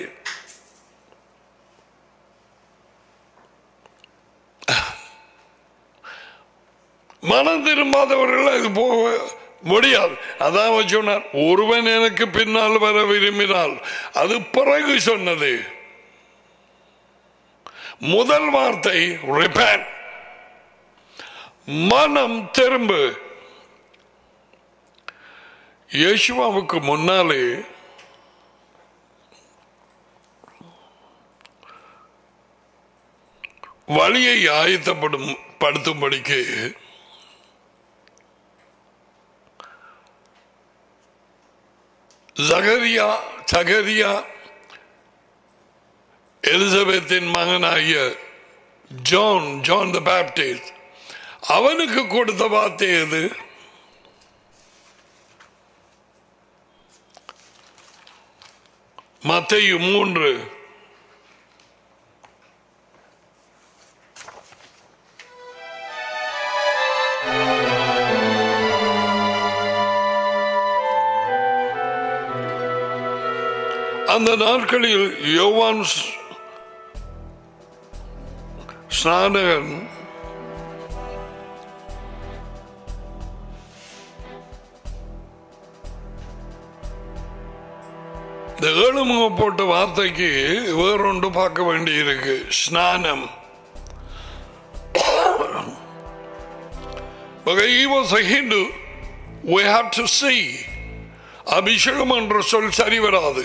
மனம் திரும்பாதவர்கள் அது போக முடியாது அதான் அவர் சொன்னார் ஒருவன் எனக்கு பின்னால் வர விரும்பினால் அது பிறகு சொன்னது முதல் வார்த்தை ரிப்பேன் மனம் திரும்பு யேசுவாவுக்கு முன்னாலே வழியை ஆயத்தப்படும் படுத்தும்படிக்கு ஜகரியா சகரியா எலிசபெத்தின் மகனாகிய ஜான் ஜான் த பேப்டிஸ்ட் அவனுக்கு கொடுத்த வார்த்தை எது மத்தையு மூன்று அந்த நாட்களில் யோவான் ஸ்- ஸ்நானகன் இந்த ஏழுமுக போட்ட வார்த்தைக்கு வேறொன்று பார்க்க வேண்டி இருக்கு ஸ்நானம் Okay, he was a Hindu. We have to see. அபிஷேகம் என்ற சொல் சரி வராது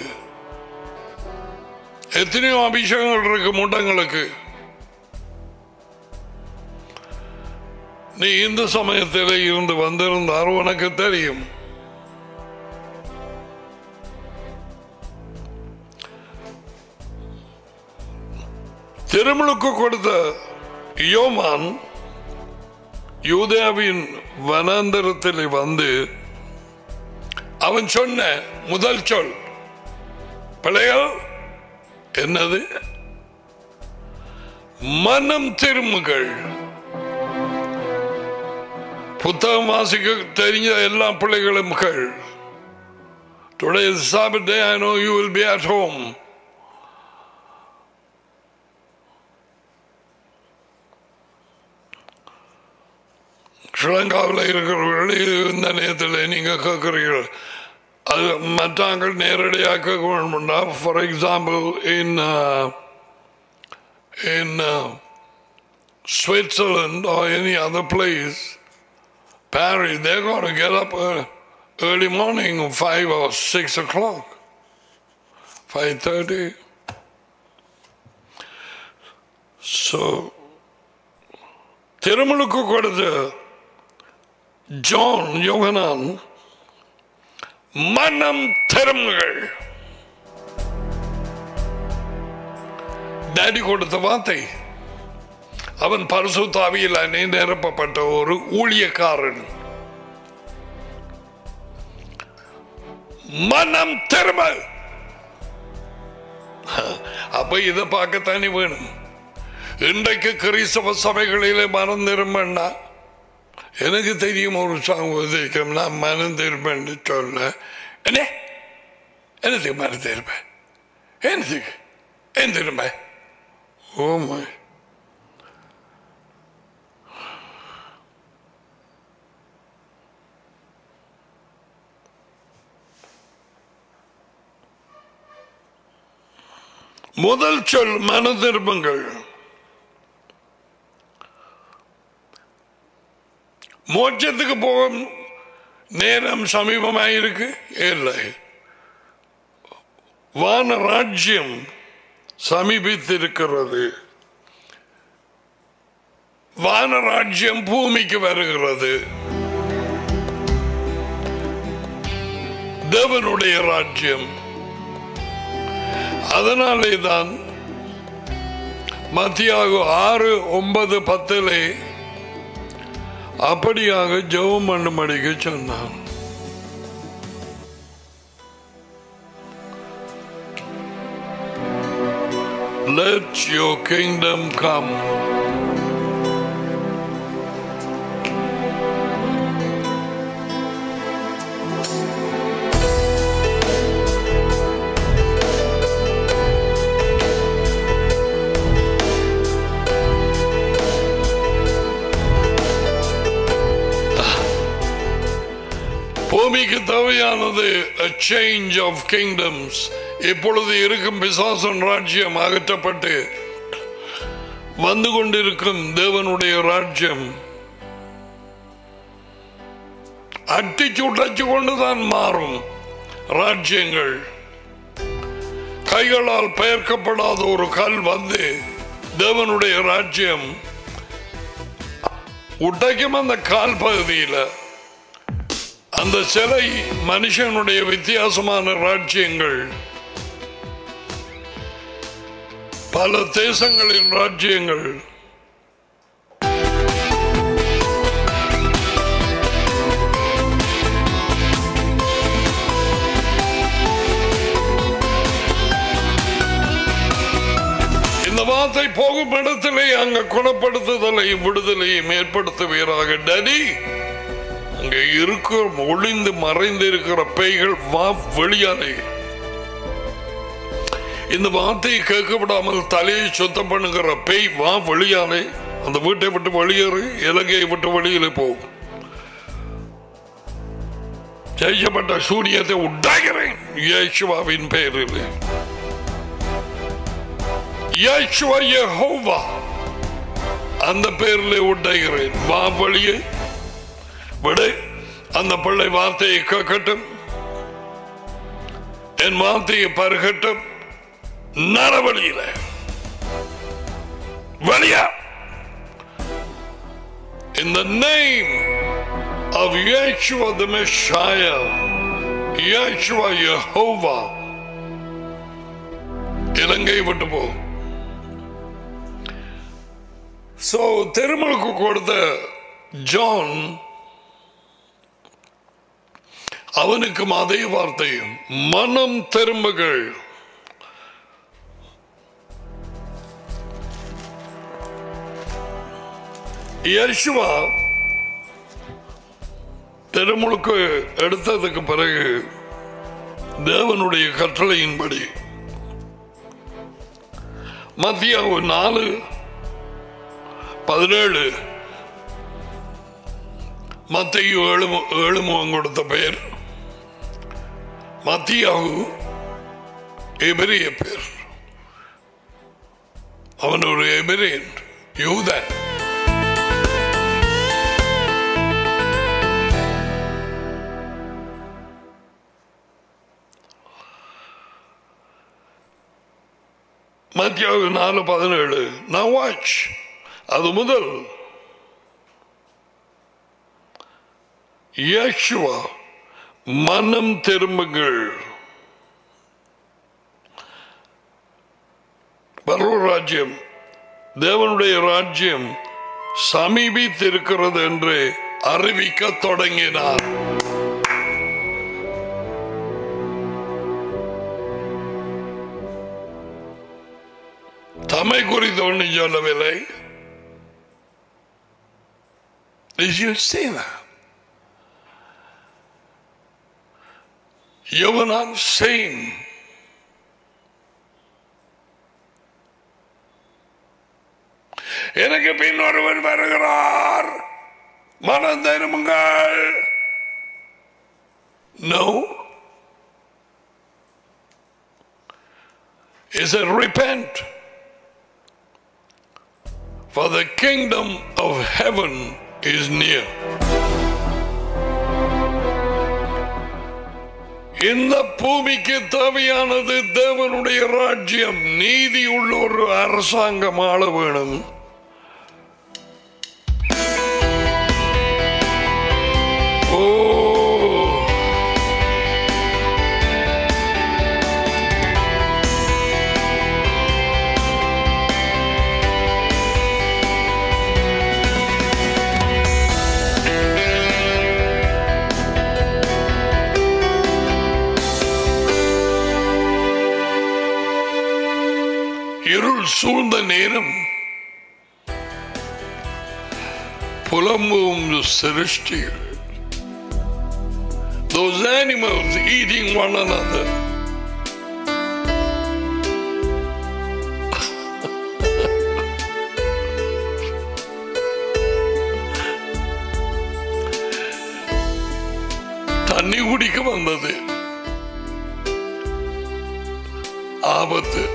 எத்தனையோ அபிஷேகங்கள் இருக்கு முண்டங்களுக்கு நீ இந்த சமயத்தில் இருந்து வந்திருந்தார் உனக்கு தெரியும் திருமலுக்கு கொடுத்த யோமான் யூதேவின் வனாந்தரத்தில் வந்து அவன் சொன்ன முதல் சொல் பிள்ளைகள் என்னது மனம் திரும்புகள் புத்தகம் வாசிக்க தெரிஞ்ச எல்லா பிள்ளைகளும் கேள் Today is Sabbath day. I know you will be at home. ஸ்ரீலங்காவில் இருக்கிறவர்கள் இது இந்த நேரத்தில் நீங்க கேட்கிறீர்கள் அது மற்றாங்கள் நேரடியாக வேணும்னா for example in in Switzerland or any other place, Paris, they're going to get up uh, early morning, five or six o'clock, five thirty. So, திருமலுக்கு கொடுத்த ஜான் யோகனான் மனம் திரும்புகள் டாடி கொடுத்த வார்த்தை அவன் பரிசுத்தாவியில் அணை நிரப்பப்பட்ட ஒரு ஊழியக்காரன் மனம் திரும்ப அப்ப இதை பார்க்கத்தானே வேணும் இன்றைக்கு கிறிஸ்தவ சபைகளிலே மனம் திரும்பன்னா எனக்கு தெரியும் ஒரு சாங்குவதிக்கும் நான் மனம் திரும்பன்னு சொல்ல என்ன என்னத்துக்கு மனம் திரும்ப என்னத்துக்கு ஏன் திரும்ப ஓமா முதல் சொல் மன திரும்பங்கள் மோட்சத்துக்கு போகும் நேரம் சமீபமாயிருக்கு இல்லை வான ராஜ்யம் சமீபித்திருக்கிறது வான ராஜ்யம் பூமிக்கு வருகிறது தேவனுடைய ராஜ்யம் அதனாலே தான் மத்தியாக ஆறு ஒன்பது பத்திலே அப்படியாக ஜெபம் பண்ணும்படிக்கு சொன்னான் Let your kingdom come. பூமிக்கு தேவையானது a change of kingdoms இப்பொழுது இருக்கும் பிசாசன் ராஜ்யம் அகற்றப்பட்டு வந்து கொண்டிருக்கும் தேவனுடைய ராஜ்யம் அட்டிச்சு உடைச்சு கொண்டுதான் மாறும் ராஜ்யங்கள் கைகளால் பெயர்க்கப்படாத ஒரு கல் வந்து தேவனுடைய ராஜ்யம் உடைக்கும் அந்த கால் பகுதியில் அந்த சிலை மனுஷனுடைய வித்தியாசமான ராஜ்யங்கள் பல தேசங்களின் ராஜ்யங்கள் இந்த வார்த்தை போகும் இடத்திலே அங்க குணப்படுத்துதலையும் விடுதலையும் ஏற்படுத்துவீராக டடி அங்க இருக்கிற ஒளிந்து மறைந்து இருக்கிற பேய்கள் வா வெளியாலே இந்த வார்த்தையை கேட்கப்படாமல் தலையை சுத்தம் பண்ணுகிற பேய் வா வெளியாலே அந்த வீட்டை விட்டு வெளியேறு இலங்கையை விட்டு வெளியில போ ஜெயிக்கப்பட்ட சூரியத்தை உண்டாகிறேன் இயேசுவாவின் பெயரில் இயேசுவா யெகோவா அந்த பெயரில் உண்டாகிறேன் வா வெளியே விடு அந்த பிள்ளை வார்த்தையை கேட்கட்டும் என் வார்த்தையை பருகட்டும் நரவழியில வெளியா In the name of Yeshua the Messiah, Yeshua Jehovah, இலங்கை விட்டு போ சோ திருமலுக்கு கொடுத்த ஜான் அவனுக்கும் அதே வார்த்தை மனம் திரும்புகள் யர்ஷுவா திருமுழுக்கு எடுத்ததுக்கு பிறகு தேவனுடைய கட்டளையின்படி மத்திய நாலு பதினேழு மத்தையும் ஏழு ஏழு முகம் கொடுத்த பெயர் மத்தியாகு எபிரிய பேர் அவன் ஒரு எபிரியன் யூதன் மத்தியாகு நாலு பதினேழு நான் வாட்ச் அது முதல் இயேசுவா மனம் திரும்புங்கள் பரவ ராஜ்யம் தேவனுடைய ராஜ்யம் சமீபித்திருக்கிறது என்று அறிவிக்க தொடங்கினார் தம்மை குறித்து ஒன்றும் சொல்லவில்லை Did you see that? யோவனான் செயின் எனக்கு பின் ஒருவன் வருகிறார் மனம் தருமுங்கள் No. He said, repent. For the kingdom of heaven is near. இந்த பூமிக்கு தேவையானது தேவனுடைய ராஜ்யம் நீதி உள்ள ஒரு அரசாங்கம் ஆள வேணும் ஓ இருள் சூழ்ந்த நேரம் புலம்பும் சிருஷ்டிகள் Those animals eating one another. தண்ணி குடிக்க வந்தது ஆபத்து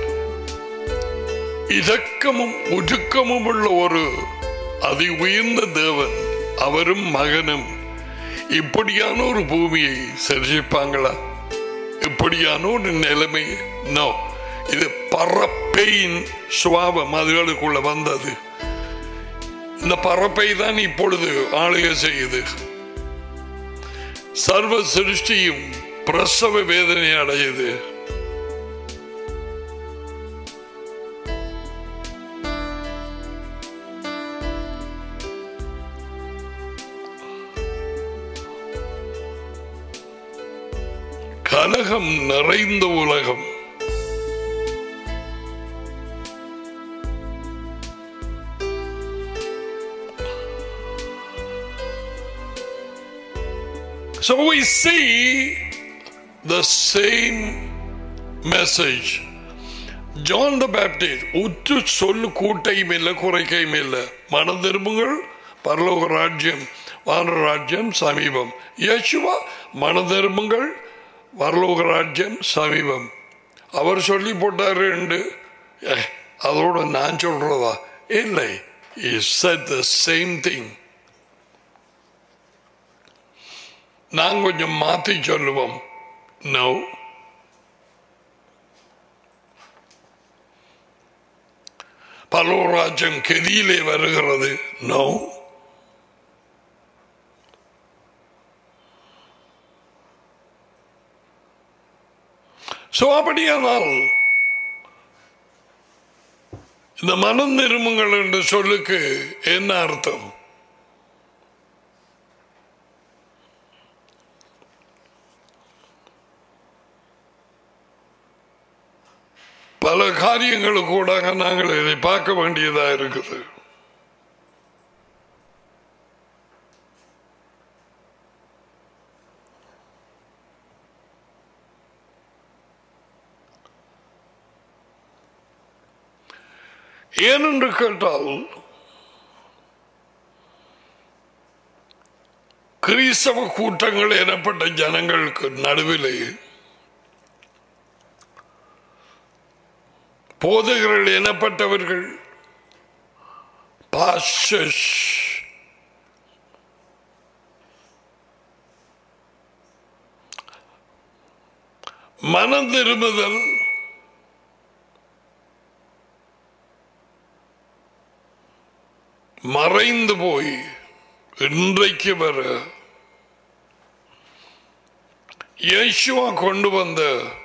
இதக்கமும் ஒடுக்கமும் உள்ள ஒரு அதி உயர்ந்த தேவன் அவரும் மகனும் இப்படியான ஒரு பூமியை சரிசிப்பாங்களா இப்படியான ஒரு நிலைமை நோ இது பறப்பையின் சுவாபம் அதுகளுக்குள்ள வந்தது இந்த பறப்பை தான் இப்பொழுது ஆளுகை செய்யுது சர்வ சிருஷ்டியும் பிரசவ வேதனை அடையுது கலகம் நிறைந்த உலகம் So we see the same message. John the Baptist உற்று சொல்லு கூட்டையும் இல்லை குறைக்கையும் இல்லை மனம் திரும்புங்கள் பரலோக ராஜ்யம் வான ராஜ்யம் சமீபம் யேசுவா மனம் திரும்புங்கள் பரலோக ராஜ்யம் சமீபம் அவர் சொல்லி போட்டாரு என்று ஏ, அதோட நான் சொல்றதா இல்லை he said the same thing நான் கொஞ்சம் மாத்தி சொல்லுவோம் நோ பலோராஜ்யம் கெதியிலே வருகிறது நோ சோ அப்படியானால் இந்த மனம் திரும்புங்கள் என்ற சொல்லுக்கு என்ன அர்த்தம் பல காரியங்களுக்கு கூட நாங்கள் இதை பார்க்க வேண்டியதா இருக்குது ஏனென்று கேட்டால் கிறிஸ்தவ கூட்டங்கள் எனப்பட்ட ஜனங்களுக்கு நடுவிலே போதகர்கள் எனப்பட்டவர்கள் pastors. மனம் திரும்புதல் மறைந்து போய் இன்றைக்கு வர இயேசுவா கொண்டு வந்த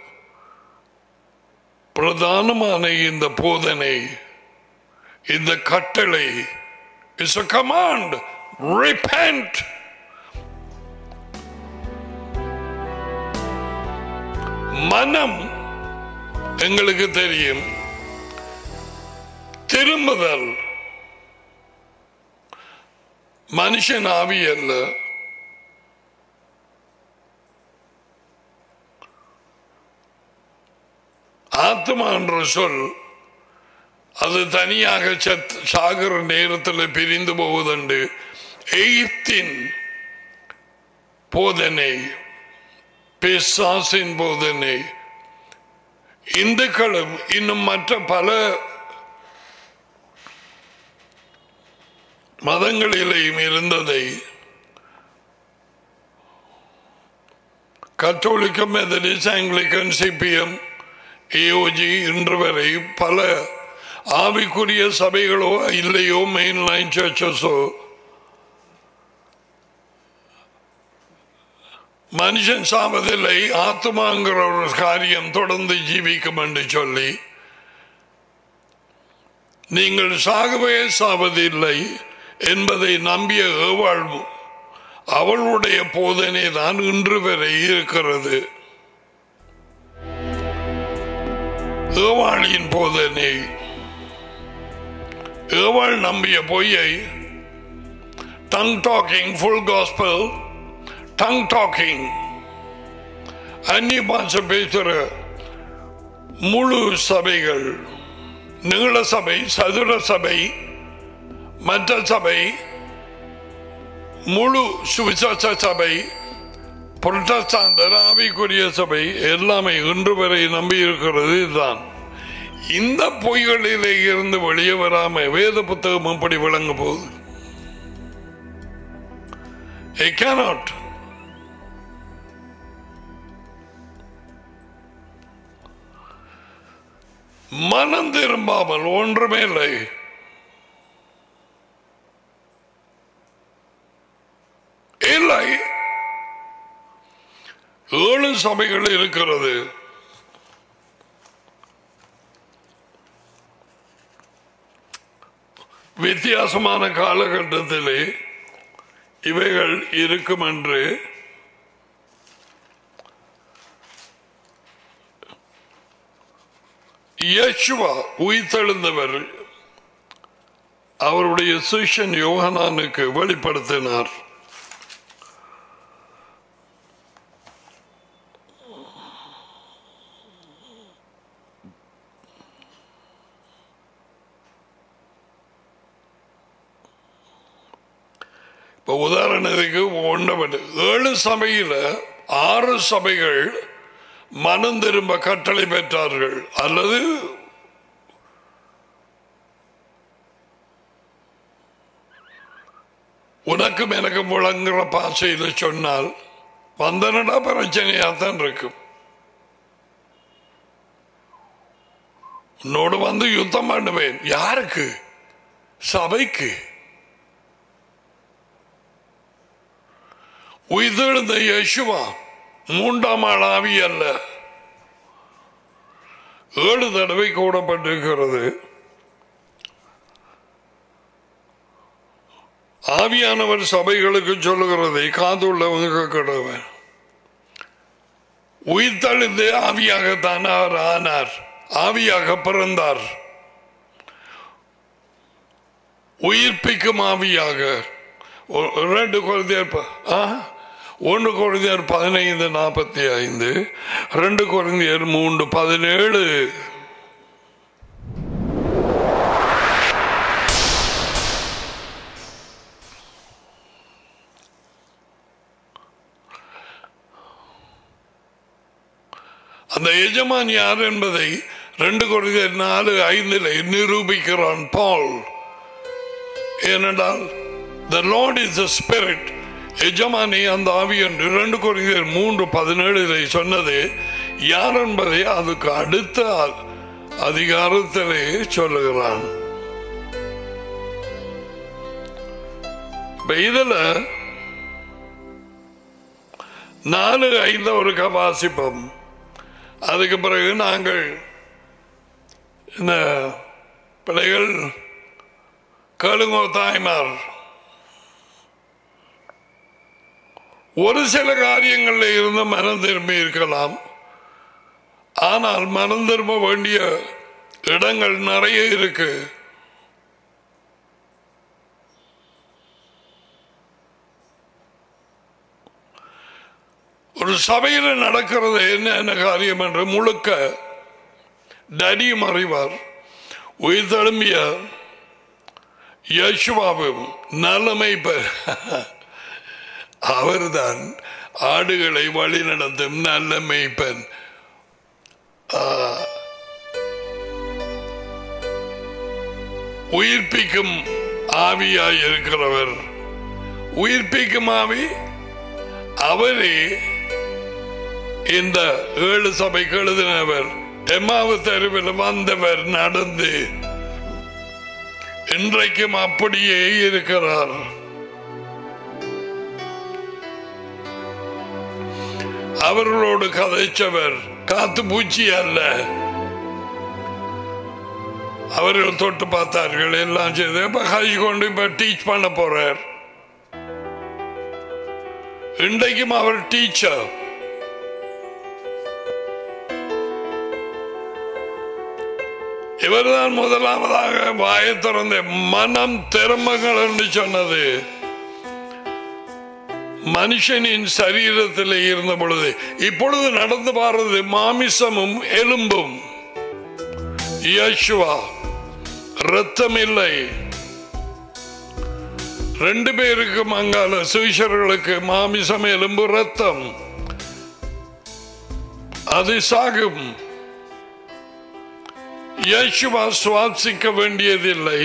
பிரதானமான இந்த போதனை இந்த கட்டளை இஸ் a command repent மனம் எங்களுக்கு தெரியும் திரும்புதல் மனுஷன் ஆவி அல்ல ஆத்மா என்ற சொல் அது தனியாக செத் சாகிற நேரத்தில் பிரிந்து போவதுண்டு எய்த்தின் போதனை பிசாசின் போதனை இந்துக்களும் இன்னும் மற்ற பல மதங்களிலேயும் இருந்ததை கத்தோலிக்க மெதடிஸ் ஆங்கிலிக்கன் சிபிஎம் ஏஓஜி இன்று வரை பல ஆவிக்குரிய சபைகளோ இல்லையோ மெயின் லைன் சர்ச்சஸோ மனுஷன் சாவதில்லை ஆத்மாங்கிற ஒரு காரியம் தொடர்ந்து ஜீவிக்கும் என்று சொல்லி நீங்கள் சாகவே சாவதில்லை என்பதை நம்பிய ஏவாள் அவளுடைய போதனை தான் இன்று வரை இருக்கிறது ஏவாளின் போதனை ஏவாள் நம்பிய பொய்யை tongue talking full gospel tongue talking அந்நிய பாஷை பேசுகிற முழு சபைகள் நீள சபை சதுர சபை மற்ற சபை முழு சுவிசேஷ சபை புரட்டஸ்தாந்தர் ஆவிக்குரிய சபை எல்லாமே இன்று வரை நம்பி இருக்கிறது இதுதான் இந்த பொய்களிலே இருந்து வெளியே வராம வேத புத்தகம் அப்படி விளங்க போகுது ஐ cannot மனம் திரும்பாமல் ஒன்றுமே இல்லை இல்லை ஏழு சபைகள் இருக்கிறது வித்தியாசமான காலகட்டத்திலே இவைகள் இருக்கும் என்று யேசுவா உயிர்த்தெழுந்தவர் அவருடைய சிஷ்யன் யோகனானுக்கு வெளிப்படுத்தினார் இப்ப உதாரணத்துக்கு ஒன்று ஏழு சபையில ஆறு சபைகள் மனம் திரும்ப கட்டளை பெற்றார்கள் அல்லது உனக்கும் எனக்கும் விளங்குற பாசையில் சொன்னால் வந்தனடா பிரச்சனையா தான் இருக்கும் உன்னோடு வந்து யுத்தம் பண்ணுவேன் யாருக்கு சபைக்கு உயிர்த்தெழுந்த யேசுவா மூன்றாம் ஆள் ஆவி அல்ல ஏழு தடவை கூடப்பட்டிருக்கிறது ஆவியானவர் சபைகளுக்கு சொல்லுகிறதை காதுள்ளவங்க கடவன் உயிர்த்தெழுந்து ஆவியாகத்தான் அவர் ஆனார் ஆவியாக பிறந்தார் உயிர்ப்பிக்கும் ஆவியாக ஒ- ரெண்டு குழந்தையர் ப- ஆ? ஒன்று குழந்தையர் பதினைந்து நாற்பத்தி ஐந்து ரெண்டு குழந்தையர் மூன்று பதினேழு அந்த எஜமான் யார் என்பதை ரெண்டு குறைந்த நாலு ஐந்தில் நிரூபிக்கிறான் பால் ஏனென்றால் the Lord is the Spirit எஜமானி அந்த ஆவி என்று இரண்டு குறைந்தர் மூன்று பதினேழில் சொன்னது யார் என்பதை அதுக்கு அடுத்த அதிகாரத்திலே சொல்லுகிறான் இப்ப இதுல நாலு ஐந்து ஒரு வாசிப்போம் அதுக்கு பிறகு நாங்கள் இந்த பிள்ளைகள் கேளுங்கோ தாய்மார் ஒரு சில காரியங்களில் இருந்து மனம் திரும்பி இருக்கலாம் ஆனால் மனம் திரும்ப வேண்டிய இடங்கள் நிறைய இருக்கு ஒரு சபையில் நடக்கிறது என்ன என்ன காரியம் என்று முழுக்க டடியும் அறிவார் உயிர் தழும்பிய யசுவாவும் நல்லமைப்பர் அவர்தான் ஆடுகளை வழி நடத்தும் நல்ல மேய்ப்பன் உயிர்ப்பிக்கும் ஆவியாய் இருக்கிறவர் உயிர்ப்பிக்கும் ஆவி அவரே இந்த ஏழு சபைக்கு எழுதினவர் எம்மாவு தெருவில் வந்தவர் நடந்து இன்றைக்கும் அப்படியே இருக்கிறார் அவர்களோடு கதைச்சவர் காத்து பூச்சி அல்ல அவர்கள் தொட்டு பார்த்தார்கள் எல்லாம் செய்து இப்ப கை கொண்டு இப்ப டீச் பண்ண போறார் இன்றைக்கும் அவர் டீச்சர் இவர்தான் முதலாவதாக வாயை திறந்த மனம் திறமங்கள் என்று சொன்னது மனுஷனின் சரீரத்தில் இருந்த பொழுது இப்பொழுது நடந்து பாருது மாமிசமும் எலும்பும் யேசுவா ரத்தம் இல்லை ரெண்டு பேருக்கும் அங்கால சுவிசர்களுக்கு மாமிசம் எலும்பு ரத்தம் அது சாகும் யேசுவா சுவாசிக்க வேண்டியதில்லை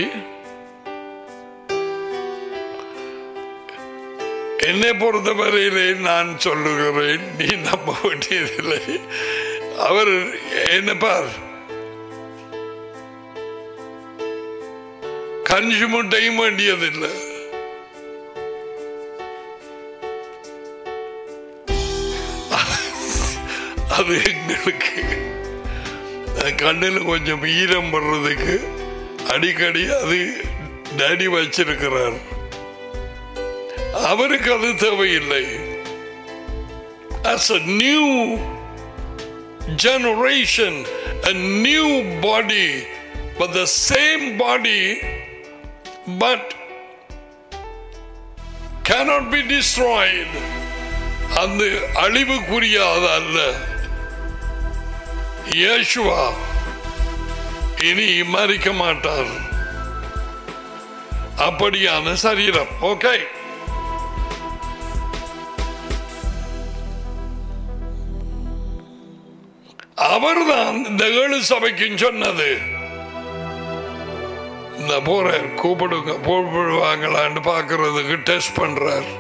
என்னை பொறுத்தவரையிலே நான் சொல்லுகிறேன் நீ நம்ப வேண்டியதில்லை அவர் என்ன பார் கஞ்சி முட்டையும் வேண்டியதில்லை அது எங்களுக்கு கண்ணில் கொஞ்சம் ஈரம் படுறதுக்கு அடிக்கடி அது டேடி வச்சிருக்கிறார் அவருக்கு அது தேவையில்லை as a new generation a new body but the same body but cannot be destroyed அந்த அழிவுக்குரியாத அல்ல இயேசுவா இனி மறிக்க மாட்டார் அப்படியான சரீரம் ஓகே அவர்தான் இந்த ஏழு சபைக்கும் சொன்னது இந்த போற கூப்பிடுங்க கூப்பிடுவாங்களான்னு பாக்குறதுக்கு டெஸ்ட் பண்றார்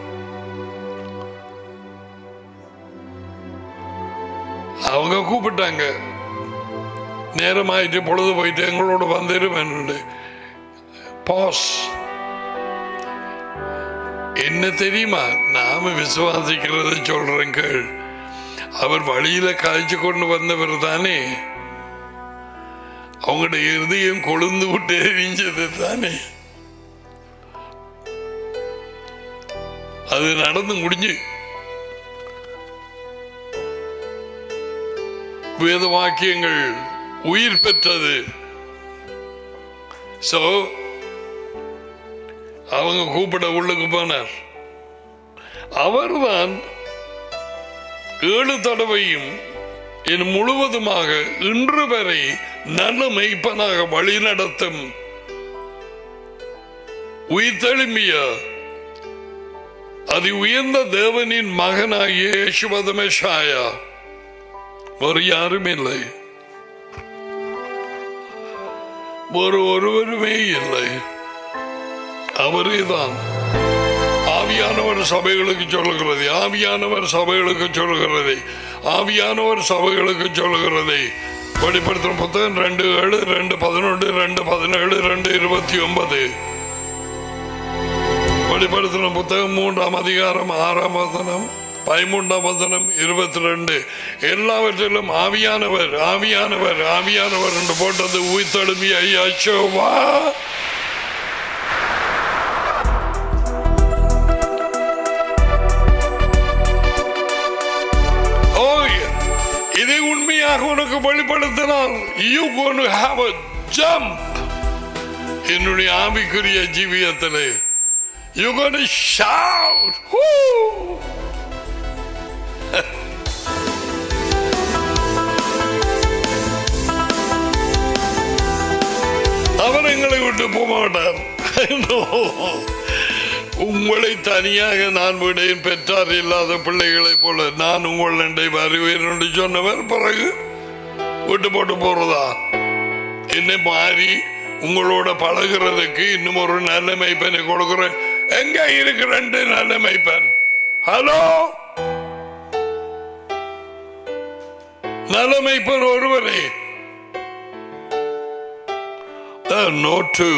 அவங்க கூப்பிட்டாங்க நேரமாயிட்டு பொழுது போயிட்டு எங்களோட வந்துருவேன் பாஸ் என்ன தெரியுமா நாம விசுவாசிக்கிறத சொல்றேன் கேள் அவர் வழியில காய்ச்சி கொண்டு வந்தவர் தானே அவங்களுடைய இருதயம் கொழுந்து விட்டு எரிஞ்சது தானே அது நடந்து முடிஞ்சு வேத வாக்கியங்கள் உயிர் பெற்றது சோ அவங்க கூப்பிட உள்ளுக்கு போனார் அவர்தான் ஏழு தடவையும் என் முழுவதுமாக இன்று வரை நல்ல மெய்ப்பனாக வழி நடத்தும் உயிர்த்தெழும்பிய அதி உயர்ந்த தேவனின் மகனாகிய யேசுவதமேஷாயா ஒரு யாரும் இல்லை ஒரு ஒருவருமே இல்லை அவரே தான் ஆவியானவர் சபைகளுக்கு சொல்லுகிறது ஆவியானவர் சபைகளுக்கு சொல்லுகிறது ஆவியானவர் சபைகளுக்கு சொல்லுகிறது வெளிப்படுத்தும் புத்தகம் ரெண்டு ஏழு ரெண்டு பதினொன்று ரெண்டு பதினேழு ரெண்டு இருபத்தி ஒன்பது வெளிப்படுத்தின புத்தகம் மூன்றாம் அதிகாரம் ஆறாம் வசனம் பதிமூன்றாம் வசனம் இருபத்தி ரெண்டு எல்லாவற்றிலும் ஆவியானவர் ஆவியானவர் ஆவியானவர் என்று போட்டது உயிர்த்தெழும்பிய ஐயாச்சோவா ஓய் இதை உண்மையாக உனக்கு வெளிப்படுத்தினால் you gonna have a jump என்னுடைய ஆவிக்குரிய ஜீவியத்திலே யூ கோன் ஷவுட் அவர் எங்களை விட்டு போக மாட்டார் No. உங்களை தனியாக நான் விடையின் பெற்றார் இல்லாத பிள்ளைகளைப் போல நான் உங்களை வருவேன் என்று சொன்னவர் பிறகு விட்டு போட்டு போறதா என்னை மாறி உங்களோட பழகிறதுக்கு இன்னும் ஒரு நல்ல மைப்பனை கொடுக்கிறேன் எங்க இருக்கு ரெண்டு நல்ல மைப்பன் ஹலோ நல்ல மைப்பன் ஒருவரே no two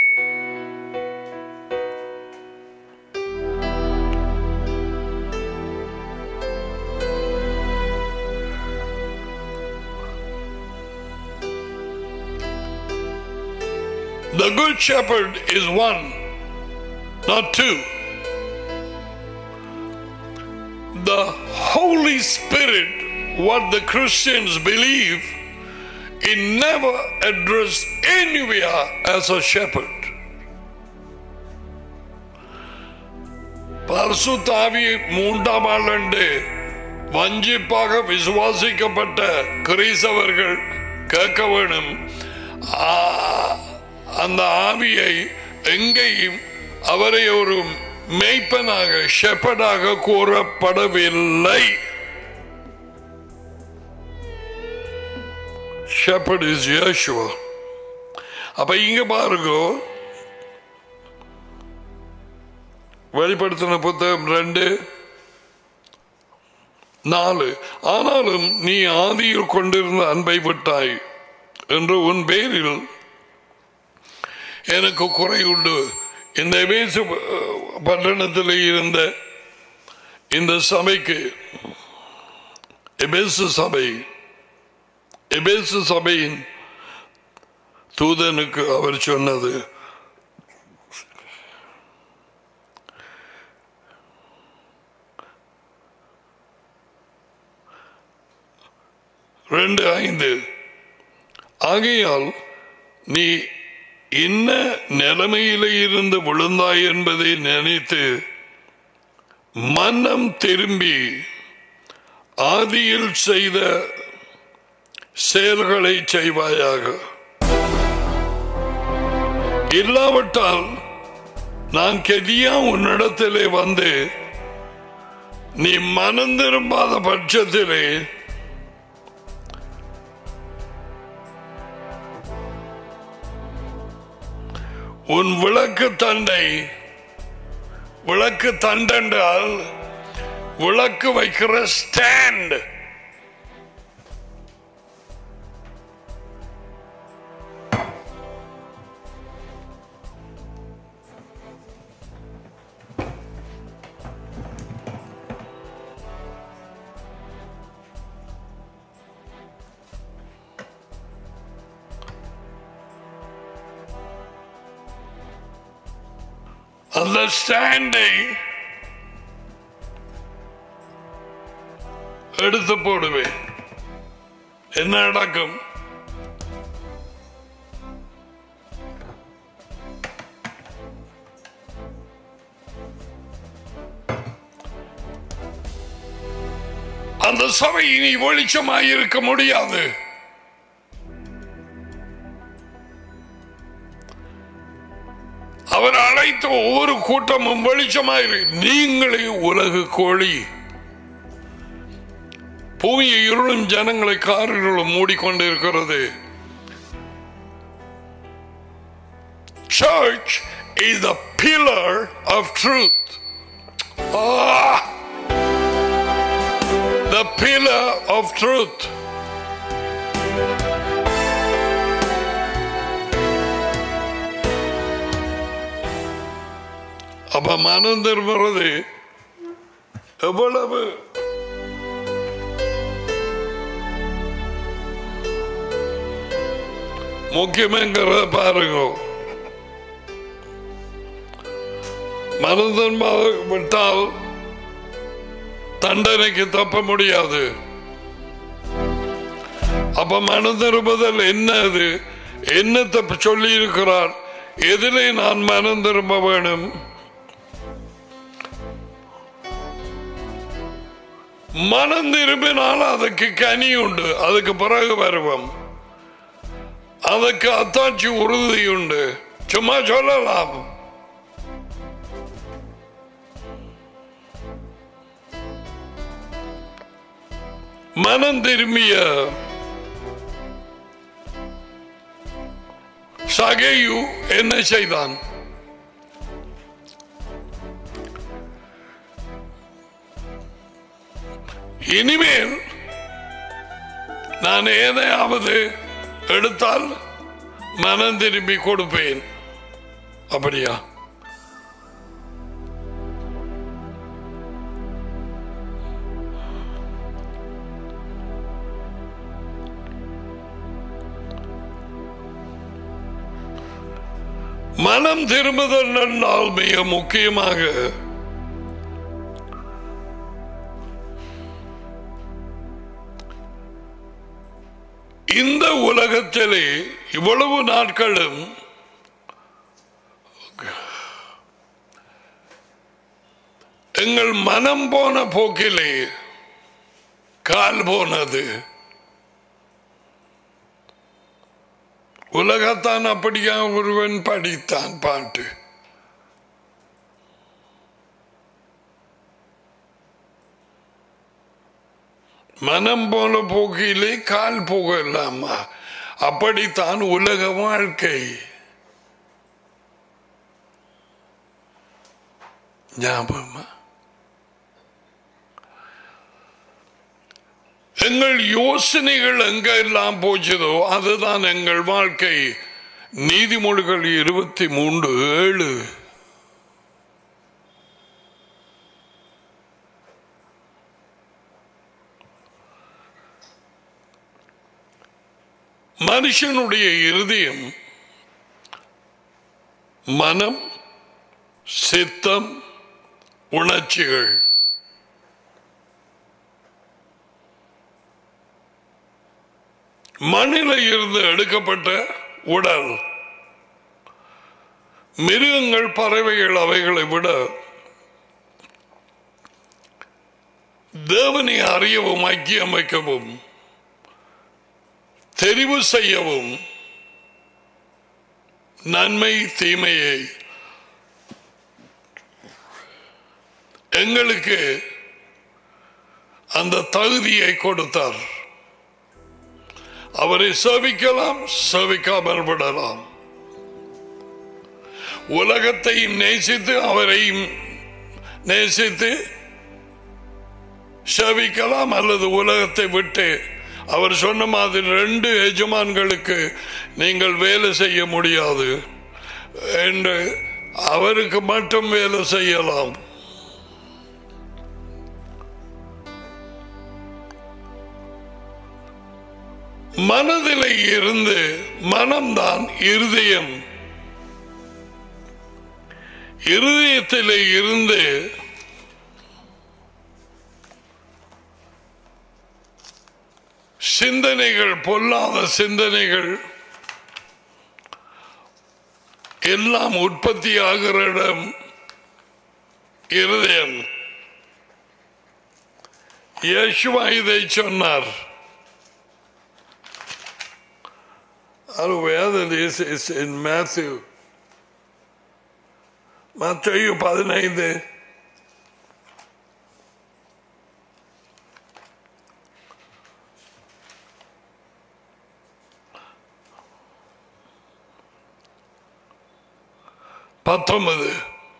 The good shepherd is one, not two. The Holy Spirit, what the Christians believe, it never addressed anywhere as a shepherd. பரிசுத்தாவி மூன்றாம் ஆண்டு வஞ்சிப்பாக விசுவாசிக்கப்பட்ட கிறிஸ்தவர்கள் கேட்க வேணும் ஆ, அந்த ஆவியை எங்கேயும் அவரை ஒரு மெய்ப்பனாக ஷெப்படாக கூறப்படவில்லை ஷெப்பட் இஸ் யேசுவா அப்ப இங்க பாருங்க வெளிப்படுத்தின புத்தகம் ரெண்டு நாலு ஆனாலும் நீ ஆதியில் கொண்டிருந்த அன்பை விட்டாய் என்று உன் பேரில் எனக்கு குறை உண்டு இந்த எபேசு பட்டணத்தில் இருந்த இந்த சபைக்கு எபேசு சபை எபேசு சபையின் தூதனுக்கு அவர் சொன்னது ரெண்டு ஐந்து ஆகையால் நீ என்ன நிலைமையில இருந்து விழுந்தாய் என்பதை நினைத்து மனம் திரும்பி ஆதியில் செய்த செயல்களை செய்வாயாக இல்லாவிட்டால் நான் கெதியா உன்னிடத்திலே வந்து நீ மனம் திரும்பாத பட்சத்திலே உன் விளக்கு தண்டை விளக்கு தண்டென்றால் விளக்கு வைக்கிற ஸ்டாண்ட் அந்த ஸ்டாண்டை எடுத்து போடுவேன் என்ன நடக்கும் அந்த சபை இனி வெளிச்சமாய் இருக்க முடியாது அவர் அழைத்த ஒவ்வொரு கூட்டமும் வெளிச்சமாயிரு நீங்களே உலகு கோழி பூமியை இருளும் ஜனங்களை காரிருளும் மூடிக்கொண்டிருக்கிறது church is the pillar of truth. Ah! The pillar of truth. அப்ப மனம் திரும்புறது எவ்வளவு முக்கியங்கிறத பாருங்க மனதன் விட்டால் தண்டனைக்கு தப்ப முடியாது அப்ப மனம் திரும்புதல் என்ன அது என்னத்தை சொல்லி இருக்கிறார் எதிலே நான் மனம் திரும்ப வேணும் மனம் திரும்பினால் அதுக்கு கனி உண்டு அதுக்கு பிறகு வருவோம் அதுக்கு அத்தாட்சி உறுதி உண்டு சும்மா சொல்லலாம் மனம் திரும்பிய சகையு என்ன செய்தான் இனிமேல் நான் ஏதையாவது எடுத்தால் மனம் திரும்பி கொடுப்பேன் அப்படியா மனம் திரும்புதல் என்றால் மிக முக்கியமாக இந்த உலகத்திலே இவ்வளவு நாட்களும் எங்கள் மனம் போன போக்கிலே கால் போனது உலகத்தான் அப்படியா ஒருவன் படித்தான் பாட்டு மனம் போன போக்கிலே கால் போகலாமா அப்படித்தான் உலக வாழ்க்கை ஞாபகமா எங்கள் யோசனைகள் எங்கெல்லாம் போச்சதோ அதுதான் எங்கள் வாழ்க்கை நீதிமொழிகள் இருபத்தி மூன்று ஏழு மனுஷனுடைய இருதயம் மனம் சித்தம் உணர்ச்சிகள் மண்ணில இருந்து எடுக்கப்பட்ட உடல் மிருகங்கள் பறவைகள் அவைகளை விட தேவனை அறியவும் ஐக்கியமைக்கவும் தெரிவு செய்யவும் நன்மை தீமையை எங்களுக்கு அந்த தகுதியை கொடுத்தார் அவரை சேவிக்கலாம் சேவிக்காமல் விடலாம் உலகத்தையும் நேசித்து அவரையும் நேசித்து சேவிக்கலாம் அல்லது உலகத்தை விட்டு அவர் சொன்ன மாதிரி ரெண்டு எஜமான்களுக்கு நீங்கள் வேலை செய்ய முடியாது என்று அவருக்கு மட்டும் வேலை செய்யலாம் மனதிலே இருந்து மனம்தான் இருதயம் இருதயத்திலே இருந்து சிந்தனைகள் பொல்லாத சிந்தனைகள் எல்லாம் உற்பத்தி ஆகிற இடம் இருதயம் யேசுவா இதை சொன்னார் Are aware that this is in Matthew. மத்தேயு பதினைந்து பத்தொன்பது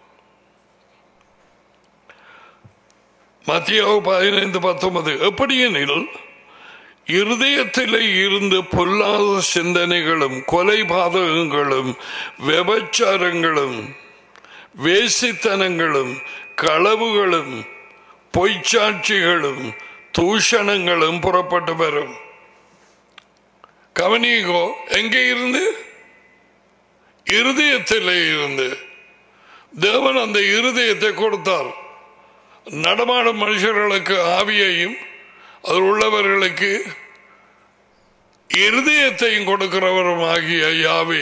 மத்தியாவு பதினைந்து பத்தொன்பது எப்படியெனில் இருதயத்திலே இருந்து பொல்லாத சிந்தனைகளும் கொலை பாதகங்களும் விபச்சாரங்களும் வேசித்தனங்களும் களவுகளும் பொய்ச்சாட்சிகளும் தூஷணங்களும் புறப்பட்டு வரும் கவனிகோ எங்கே இருந்து இருதயத்திலே இருந்து தேவன் அந்த இருதயத்தை கொடுத்தார் நடமாடும் மனுஷர்களுக்கு ஆவியையும் அதில் உள்ளவர்களுக்கு இருதயத்தையும் கொடுக்கிறவரும் ஆகிய யாவே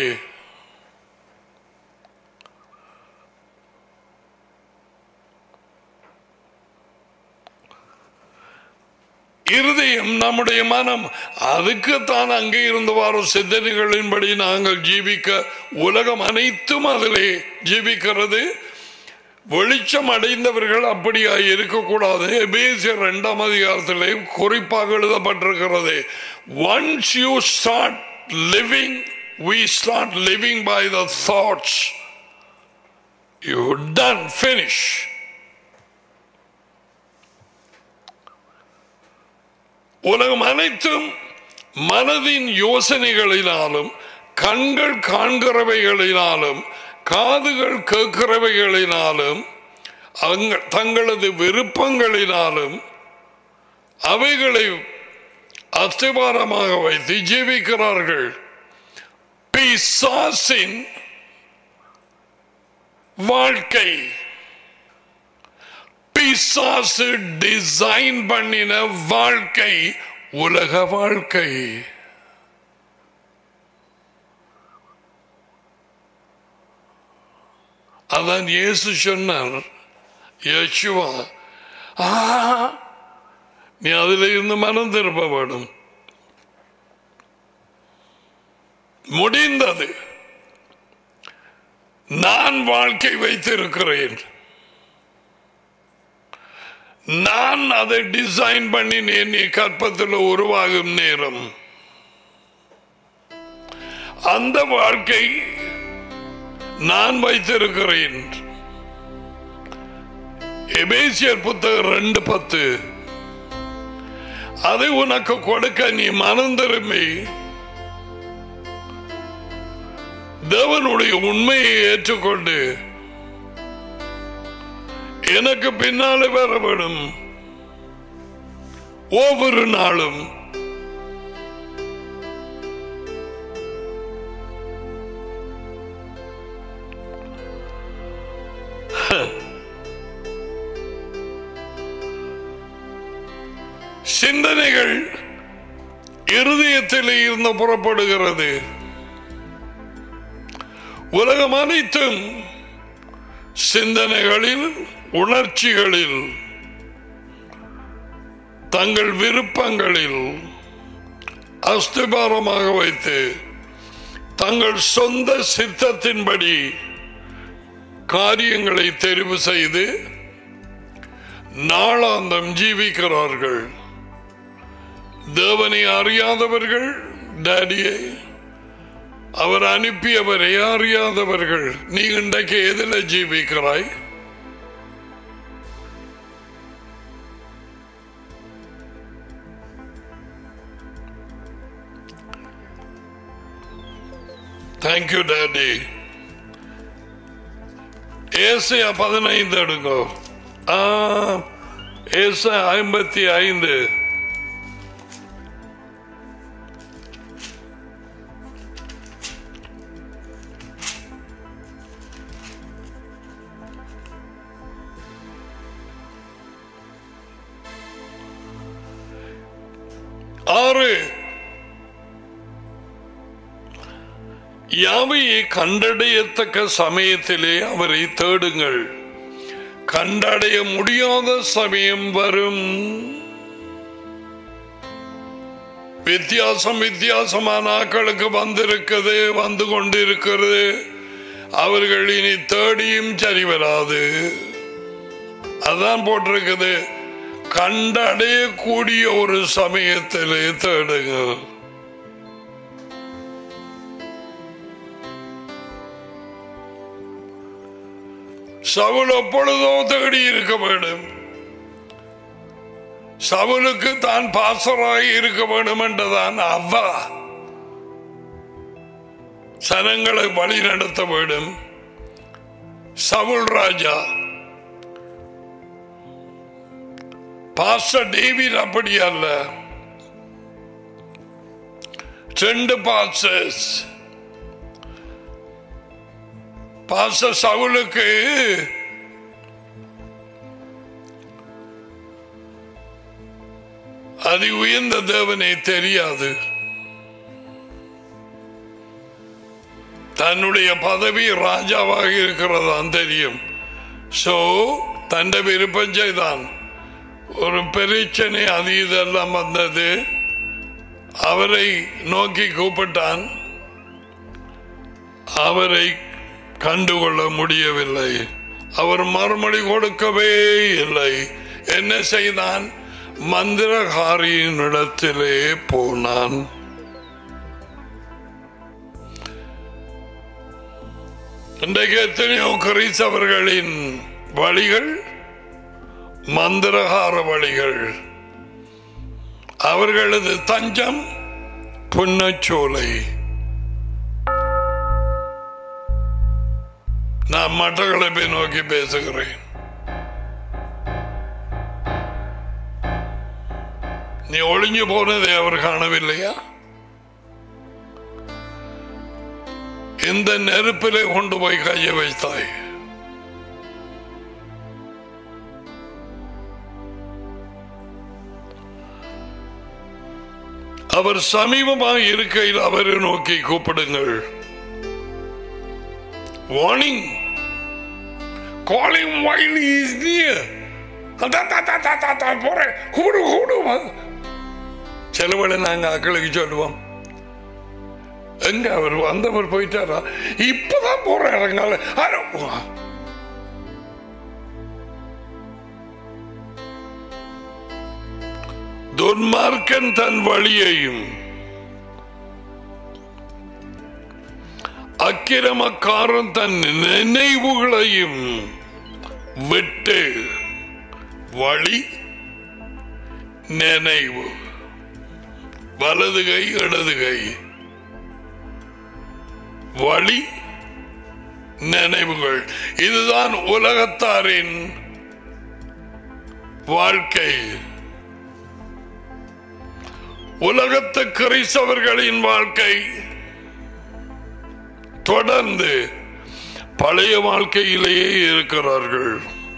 இருதயம் நம்முடைய மனம் அதுக்குத்தான் அங்கே இருந்து வரும் சிந்தனைகளின்படி நாங்கள் ஜீவிக்க உலகம் அனைத்தும் அதிலே ஜீவிக்கிறது வெளிச்சம் அடைந்தவர்கள் அப்படியா இருக்கக்கூடாது எபேசியர் இரண்டாம் அதிகாரத்திலே குறிப்பாக எழுதப்பட்டிருக்கிறது once you start living we start living by the thoughts you done finish உலகம் அனைத்தும் மனதின் யோசனைகளினாலும் கண்கள் காண்கிறவைகளினாலும் காதுகள் கேட்கிறவைகளினாலும் அங்க- தங்களது விருப்பங்களினாலும் அவைகளை அஸ்திபாரமாக வைத்து ஜீவிக்கிறார்கள் பிசாசின் வாழ்க்கை பிசாசு டிசைன் பண்ணின வாழ்க்கை உலக வாழ்க்கை அதான் இயேசு சொன்னார் யேசுவா "ஆ, நீ அதில் இருந்து மனம் திரும்ப வேண்டும் முடிந்தது நான் வாழ்க்கை வைத்திருக்கிறேன் நான் அதை டிசைன் பண்ணினேன் நீ கற்பத்தில் உருவாகும் நேரம் அந்த வாழ்க்கை நான் வைத்திருக்கிறேன் எபேசியர் புத்தகம் ரெண்டு பத்து அதை உனக்கு கொடுக்க நீ மனம் திரும்பி தேவனுடைய உண்மையை ஏற்றுக்கொண்டு எனக்கு பின்னாலே வர வேண்டும் ஒவ்வொரு நாளும் சிந்தனைகள் இருதயத்தில் இருந்து புறப்படுகிறது உலகம் அனைத்தும் சிந்தனைகளில் உணர்ச்சிகளில் தங்கள் விருப்பங்களில் அஸ்திபாரமாக வைத்து தங்கள் சொந்த சித்தத்தின்படி காரியங்களை தெரிவு செய்து நாளாந்தம் ஜீவிக்கிறார்கள் தேவனை அறியாதவர்கள் டேடியை அவர் அனுப்பியவரை அறியாதவர்கள் நீ இன்றைக்கு எதில் ஜீவிக்கிறாய் தேங்க்யூ டாடி ஏசையா பதினைந்து எடுங்க ஆ, ஏசையா ஐம்பத்தி ஐந்து ஆறு யாவையை கண்டடையத்தக்க சமயத்திலே அவரை தேடுங்கள் கண்டடைய முடியாத சமயம் வரும் வித்தியாசம் வித்தியாசமான ஆக்களுக்கு வந்திருக்கிறது வந்து கொண்டிருக்கிறது அவர்கள் இனி தேடியும் சரி வராது அதான் போட்டிருக்குது கண்டடையக்கூடிய ஒரு சமயத்திலே தேடுங்கள் சவுல் எப்பொழுதோ தேடி இருக்க வேண்டும் சவுலுக்கு தான் பாசராய் இருக்க வேண்டும் என்றுதான் அவ்வா சனங்களை வழி நடத்த வேண்டும் சவுல் ராஜா பாஸ்டர் டேவிட் அப்படி அல்ல ரெண்டு பாஸ்டர்ஸ் பாஸ்டர் சவுலுக்கு அது உயர்ந்த தேவனை தெரியாது தன்னுடைய பதவி ராஜாவாக இருக்கிறதான் தெரியும் சோ தன்னை விருப்பம் செய்தான் ஒரு பிரச்சனை அது இதெல்லாம் வந்தது அவரை நோக்கி கூப்பிட்டான் அவரை கண்டுகொள்ள முடியவில்லை அவர் மறுமொழி கொடுக்கவே இல்லை என்ன செய்தான் மந்திரகாரியின் இடத்திலே போனான் இன்றைக்கு எத்தனையோ கிறிஸ்தவர்களின் வழிகள் மந்திரகார வழிகள் அவர்களது தஞ்சம் புன்னச்சோலை நான் மட்டக்களப்பை நோக்கி பேசுகிறேன் நீ ஒளிஞ்சு போனதை அவர் காணவில்லையா இந்த நெருப்பிலே கொண்டு போய் கைய வைத்தாய் அவர் சமீபமாக இருக்கையில் அவரை நோக்கி கூப்பிடுங்கள் warning calling while is near போறேன் கூடு கூடு செலவழி நாங்க அக்களுக்கு சொல்லுவோம் எங்க அவர் வந்தவர் போயிட்டாரா இப்பதான் போற இடங்கால துன்மார்க்கன் தன் வழியையும் அக்கிரமக்காரன் தன் நினைவுகளையும் விட்டு வழி நினைவு வலது கை இடது கை வழி நினைவுகள் இதுதான் உலகத்தாரின் வாழ்க்கை உலகத்து கிறிஸ்தவர்களின் வாழ்க்கை தொடர்ந்து பழைய வாழ்க்கையிலேயே இருக்கிறார்கள்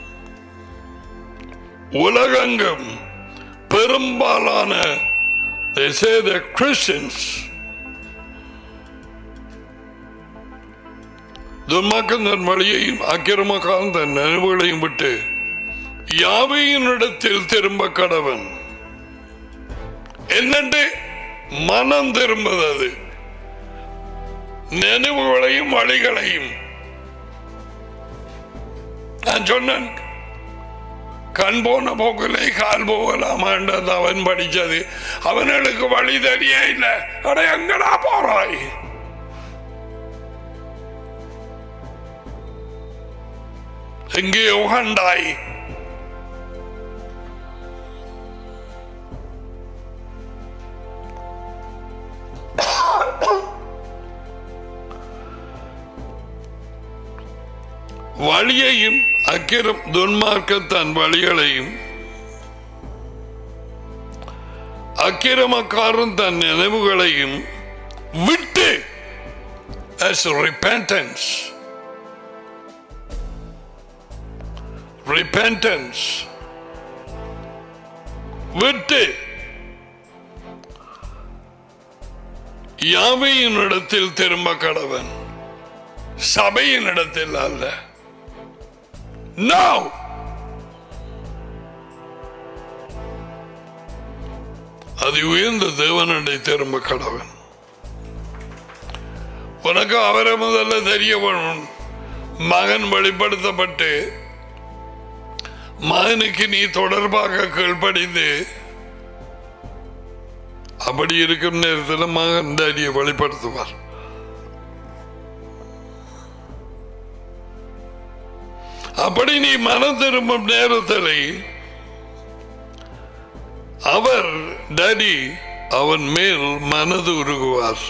உலகங்கம் பெரும்பாலான they say they're Christians துன்மாக்கம் தன் வழியையும் அக்கிரமக்காரன் தன் நினைவுகளையும் விட்டு யாவையின் இடத்தில் திரும்ப கடவன் என்னண்டு மனம் திரும்புவது நினைவுகளையும் வழிகளையும் நான் சொன்னேன் கண் போன போக்கிலே கால் போகலாமான்றது அவன் படிச்சது அவனுக்கு வழி தெரிய இல்லை அட எங்கடா போறாய் எங்கேயோ கண்டாய் வழியையும் அக்கிரம் துன்மார்க்க தன் வழிகளையும் அக்கிரமக்காரன் தன் நினைவுகளையும் விட்டு as repentance repentance விட்டு யாவையின் இடத்தில் திரும்ப கடவன் சபையின் இடத்தில் அல்ல No! அது உயர்ந்த தேவனடை திரும்ப கடவன் உனக்கு அவரை முதல்ல தெரிய வேணும் மகன் வெளிப்படுத்தப்பட்டு மகனுக்கு நீ தொடர்பாக கீழ்ப்படிந்து அப்படி இருக்கும் நேரத்தில் மகன் டேடியை வெளிப்படுத்துவார் அப்படி நீ மனம் திரும்பும் நேரத்தில் அவர் டேடி அவன் மேல் மனது உருகுவார்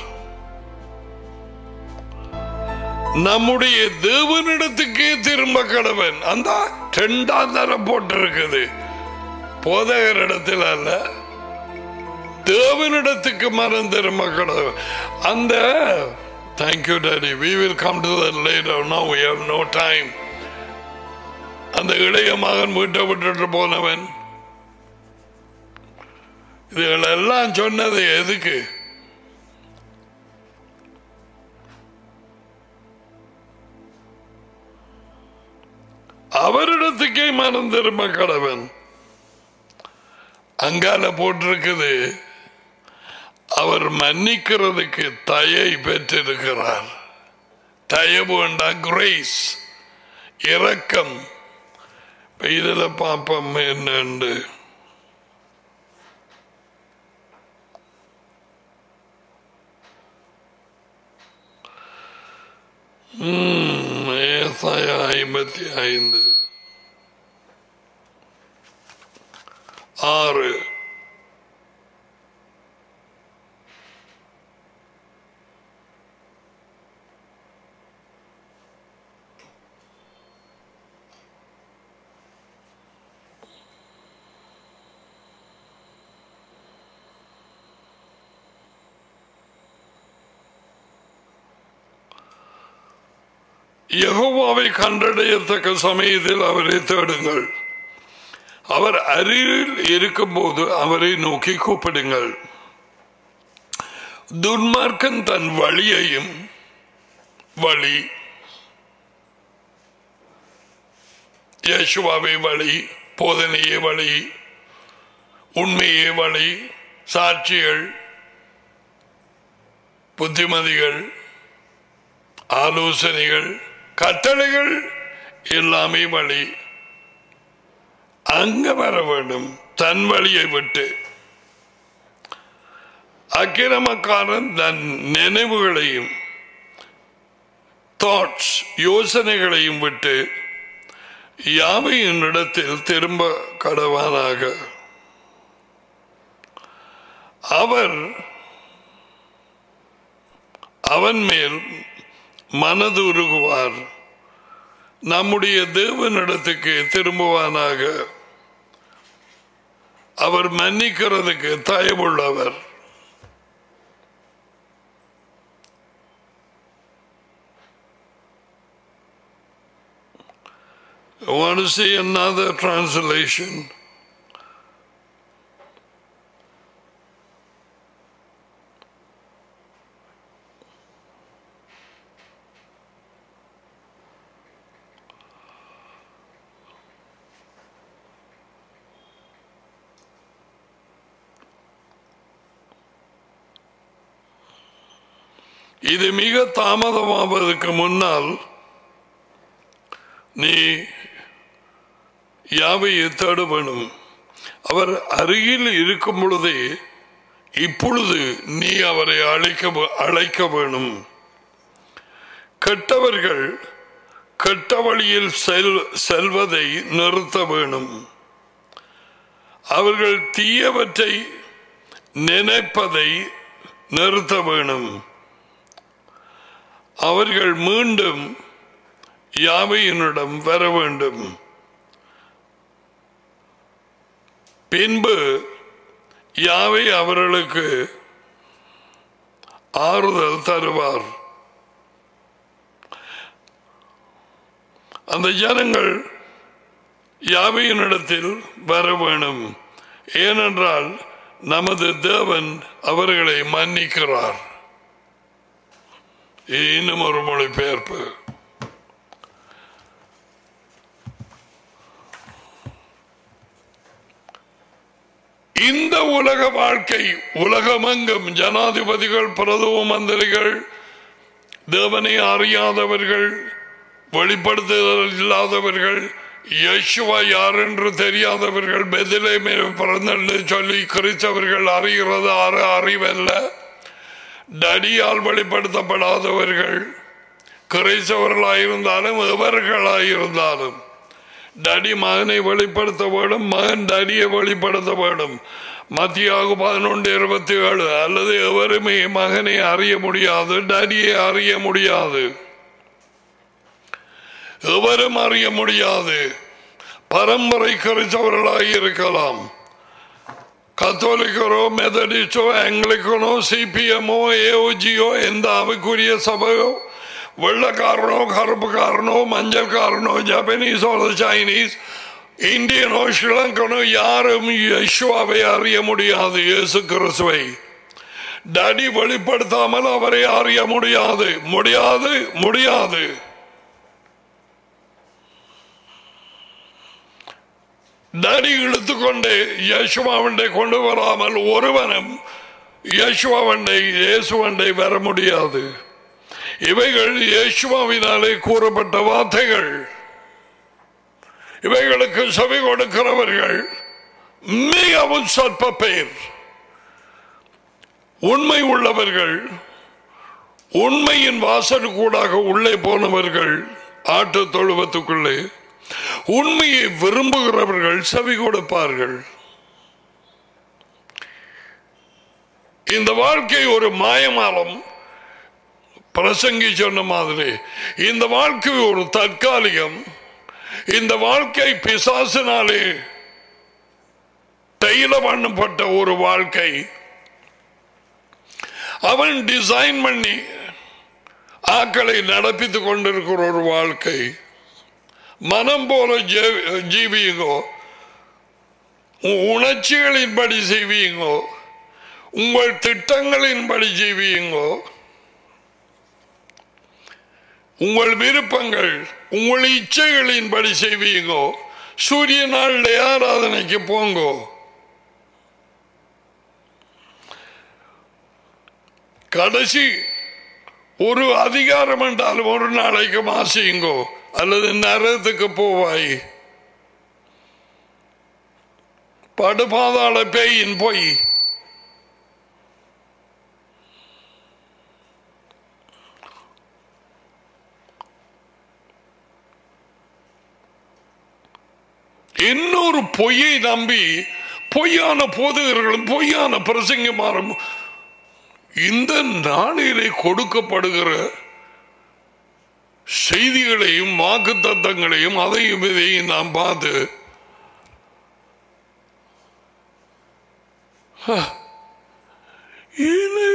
நம்முடைய தேவனிடத்துக்கே திரும்ப கடவன் அந்த ரெண்டாம் தரம் போட்டிருக்குது போதகர் இடத்தில் அல்ல தேவனிடத்துக்கு மனம் திரும்ப கடவன் அந்த thank you daddy we will come to later no we have no time அந்த இளைய மகன் வீட்டை விட்டுட்டு போனவன் இதுகளெல்லாம் சொன்னது எதுக்கு அவரிடத்துக்கே மனம் திரும்ப கடவன் அங்கால போட்டிருக்குது அவர் மன்னிக்கிறதுக்கு தயை பெற்றிருக்கிறார் தயவு வேண்டா கிரேஸ் இரக்கம் இப்ப இதுல பாப்பம் என்னண்டு ம், ஏசாயா ஐம்பத்தி ஐந்து ஆறு யெகோவாவை கண்டடையத்தக்க சமயத்தில் அவரை தேடுங்கள் அவர் அருகில் இருக்கும்போது அவரை நோக்கி கூப்பிடுங்கள் துன்மார்க்கன் தன் வழியையும் வழி யேசுவாவை வழி போதனையே வழி உண்மையே வழி சாட்சிகள் புத்திமதிகள் ஆலோசனைகள் கட்டளைகள் எல்லாமே வழி அங்க வர வேண்டும் தன் வழியை விட்டு அக்கிரமக்காரன் தன் நினைவுகளையும் தாட்ஸ் யோசனைகளையும் விட்டு யாவையின் இடத்தில் திரும்ப கடவானாக அவர் அவன் மேல் மனது உருகுவார் நம்முடைய தேவனிடத்துக்கு திரும்புவானாக அவர் மன்னிக்கிறதுக்கு தயவுள்ளவர் I want to see another translation. இது மிக தாமதமாவதற்கு முன்னால் நீ யாவையை தேட வேணும் அவர் அருகில் இருக்கும் பொழுதே இப்பொழுது நீ அவரை அழைக்க அழைக்க வேணும் கெட்டவர்கள் கெட்ட வழியில் செல் செல்வதை நிறுத்த வேணும் அவர்கள் தீயவற்றை நினைப்பதை நிறுத்த வேணும் அவர்கள் மீண்டும் யாவையினிடம் வர வேண்டும் பின்பு யாவை அவர்களுக்கு ஆறுதல் தருவார் அந்த ஜனங்கள் யாவையினிடத்தில் வர வேணும் ஏனென்றால் நமது தேவன் அவர்களை மன்னிக்கிறார் இன்னும் ஒரு மொழிபெயர்ப்பு இந்த உலக வாழ்க்கை உலகமெங்கும் ஜனாதிபதிகள் பிரதம மந்திரிகள் தேவனை அறியாதவர்கள் வெளிப்படுத்துதல் இல்லாதவர்கள் யேசுவா யார் என்று தெரியாதவர்கள் பெதிலே பிறந்தென்று சொல்லி கிறிஸ்தவர்கள் அறிகிறது அற அறிவல்ல டடியால் வெளிப்படுத்தப்படாதவர்கள் கிறிஸ்தவர்களாயிருந்தாலும் எவர்களாயிருந்தாலும் டடி மகனை வெளிப்படுத்த வேண்டும் மகன் டடியை வெளிப்படுத்த வேண்டும் மத்தியாக பதினொன்று இருபத்தி ஏழு அல்லது எவருமே மகனை அறிய முடியாது டடியை அறிய முடியாது எவரும் அறிய முடியாது பரம்பரை கருத்தவர்களாக இருக்கலாம் கத்தோலிக்கரோ மெதடிஸ்டோ ஆங்கிலிக்கனோ சிபிஎம்மோ ஏஓஜியோ எந்த அவைக்குரிய சபையோ வெள்ளக்காரனோ கருப்புக்காரனோ மஞ்சள்காரனோ ஜப்பனீஸோ சைனீஸ் இந்தியனோ ஸ்ரீலங்கனோ யாரும் யசுவாவை அறிய முடியாது இயேசு கிறிஸ்துவை டடி வெளிப்படுத்தாமல் அவரை அறிய முடியாது முடியாது முடியாது டடி இழுத்துக்கொண்டு யசுவாவண்டை கொண்டு வராமல் ஒருவனும் யசுவாவண்டை இயேசுவண்டை வர முடியாது இவைகள் இயேசுவாவினாலே கூறப்பட்ட வார்த்தைகள் இவைகளுக்கு செவி கொடுக்கிறவர்கள் மிகவும் சொற்ப பேர் உண்மை உள்ளவர்கள் உண்மையின் வாசல் கூடாக உள்ளே போனவர்கள் ஆட்டு தொழுவத்துக்குள்ளே உண்மையை விரும்புகிறவர்கள் செவி கொடுப்பார்கள் இந்த வாழ்க்கை ஒரு மாயமாலம் பிரசங்கி சொன்ன மாதிரி இந்த வாழ்க்கை ஒரு தற்காலிகம் இந்த வாழ்க்கை பிசாசினாலே தைல பண்ணப்பட்ட ஒரு வாழ்க்கை அவன் டிசைன் பண்ணி ஆக்களை நடப்பித்துக் கொண்டிருக்கிற ஒரு வாழ்க்கை மனம் போல ஜெ- ஜீவியுங்கோ உ- உணர்ச்சிகளின்படி செய்வீங்கோ உங்கள் திட்டங்களின்படி ஜீவியுங்கோ உங்கள் விருப்பங்கள் உங்கள் இச்சைகளின்படி செய்வீங்கோ சூரிய நாளில் ஆராதனைக்கு போங்கோ கடைசி ஒரு அதிகாரம் என்றாலும் ஒரு நாளைக்கு மாசியுங்கோ அல்லது நரகத்துக்கு போவாய் படுபாதாள பேயின் போய் இன்னொரு பொய்யை நம்பி பொய்யான போதகர்களும் பொய்யான பிரசங்கமாரும் இந்த நாளிலே கொடுக்கப்படுகிற செய்திகளையும் வாக்கு தத்தங்களையும் அதையும் இதையும் நாம் பார்த்து "ஹ, இது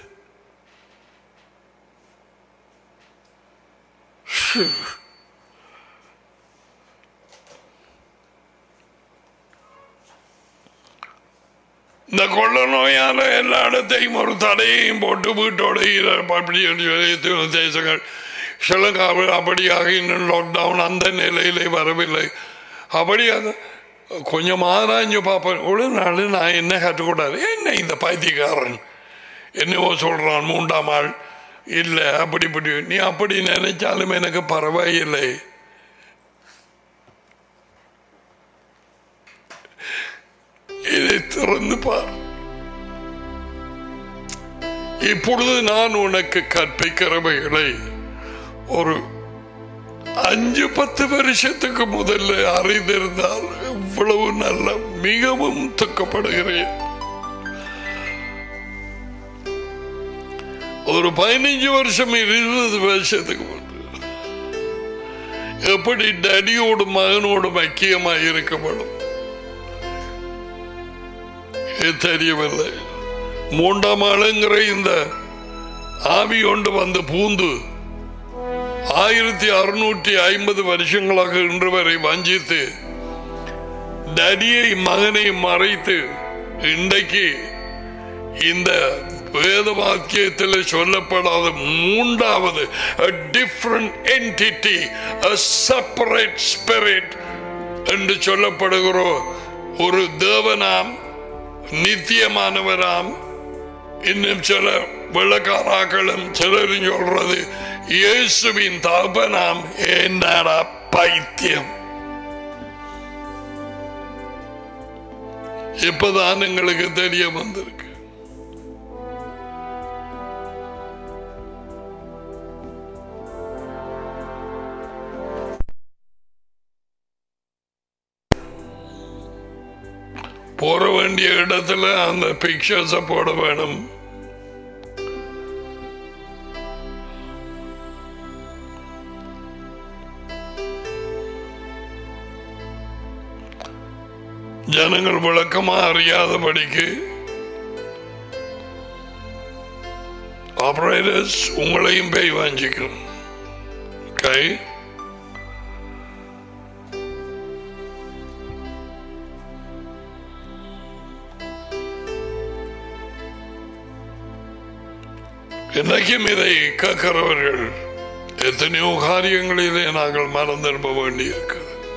ஷு." இந்த கொள்ள நோயால எல்லா இடத்தையும் ஒரு தடையையும் போட்டு வீட்டோட ஈர- அப்படி என்று சொல்லி தேசங்கள் ஸ்ரீலங்கா அப்படியாக இன்னும் லாக்டவுன் அந்த நிலையிலே வரவில்லை அப்படி அது கொஞ்சம் ஆராய்ஞ்சு பார்ப்பேன் ஒரு நாள் நான் என்ன கற்றுக்கூடாது என்ன இந்த பைத்தியக்காரன் என்னவோ சொல்றான் மூன்றாம் ஆள் இல்லை அப்படி இப்படி நீ அப்படி நினைச்சாலும் எனக்கு பரவாயில்லை இதை திறந்து பார் இப்பொழுது நான் உனக்கு கற்பிக்கிறவைகளை ஒரு அஞ்சு பத்து வருஷத்துக்கு முதல்ல அறிந்திருந்தால் இவ்வளவு நல்ல மிகவும் துக்கப்படுகிறேன் ஒரு பதினைஞ்சு வருஷம் இருபது வருஷத்துக்கு முன்பு எப்படி டடியோடு மகனோடு ஐக்கியமாக இருக்கப்படும் இது தெரியவில்லை மூன்றாம் ஆளுங்கிற இந்த ஆவி கொண்டு வந்து பூந்து ஆயிரத்தி அறுநூற்றி ஐம்பது வருஷங்களாக இன்று வரை வஞ்சித்து டடியை மகனை மறைத்து இன்றைக்கு இந்த வேத வாக்கியத்தில் சொல்லப்படாத மூன்றாவது a different entity a separate spirit என்று சொல்லப்படுகிற ஒரு தேவனாம் நித்தியமானவராம் இன்னும் சில வெள்ளக்காராக்களும் சிலரும் சொல்றது இயேசுவின் தகப்பனாம் என்னடா பைத்தியம் இப்பதான் எங்களுக்கு தெரிய வந்திருக்கு போற வேண்டிய இடத்துல அந்த பிக்சர்ஸ போட வேணும் ஜனங்கள் விளக்கமா அறியாதபடிக்கு ஆபரேட்டர்ஸ் உங்களையும் பேய் வாஞ்சிக்கிறோம் ஓகே என்னைக்கும் இதை கேட்கிறவர்கள் எத்தனையோ காரியங்களிலே நாங்கள் மனம் திரும்ப வேண்டியிருக்கிறது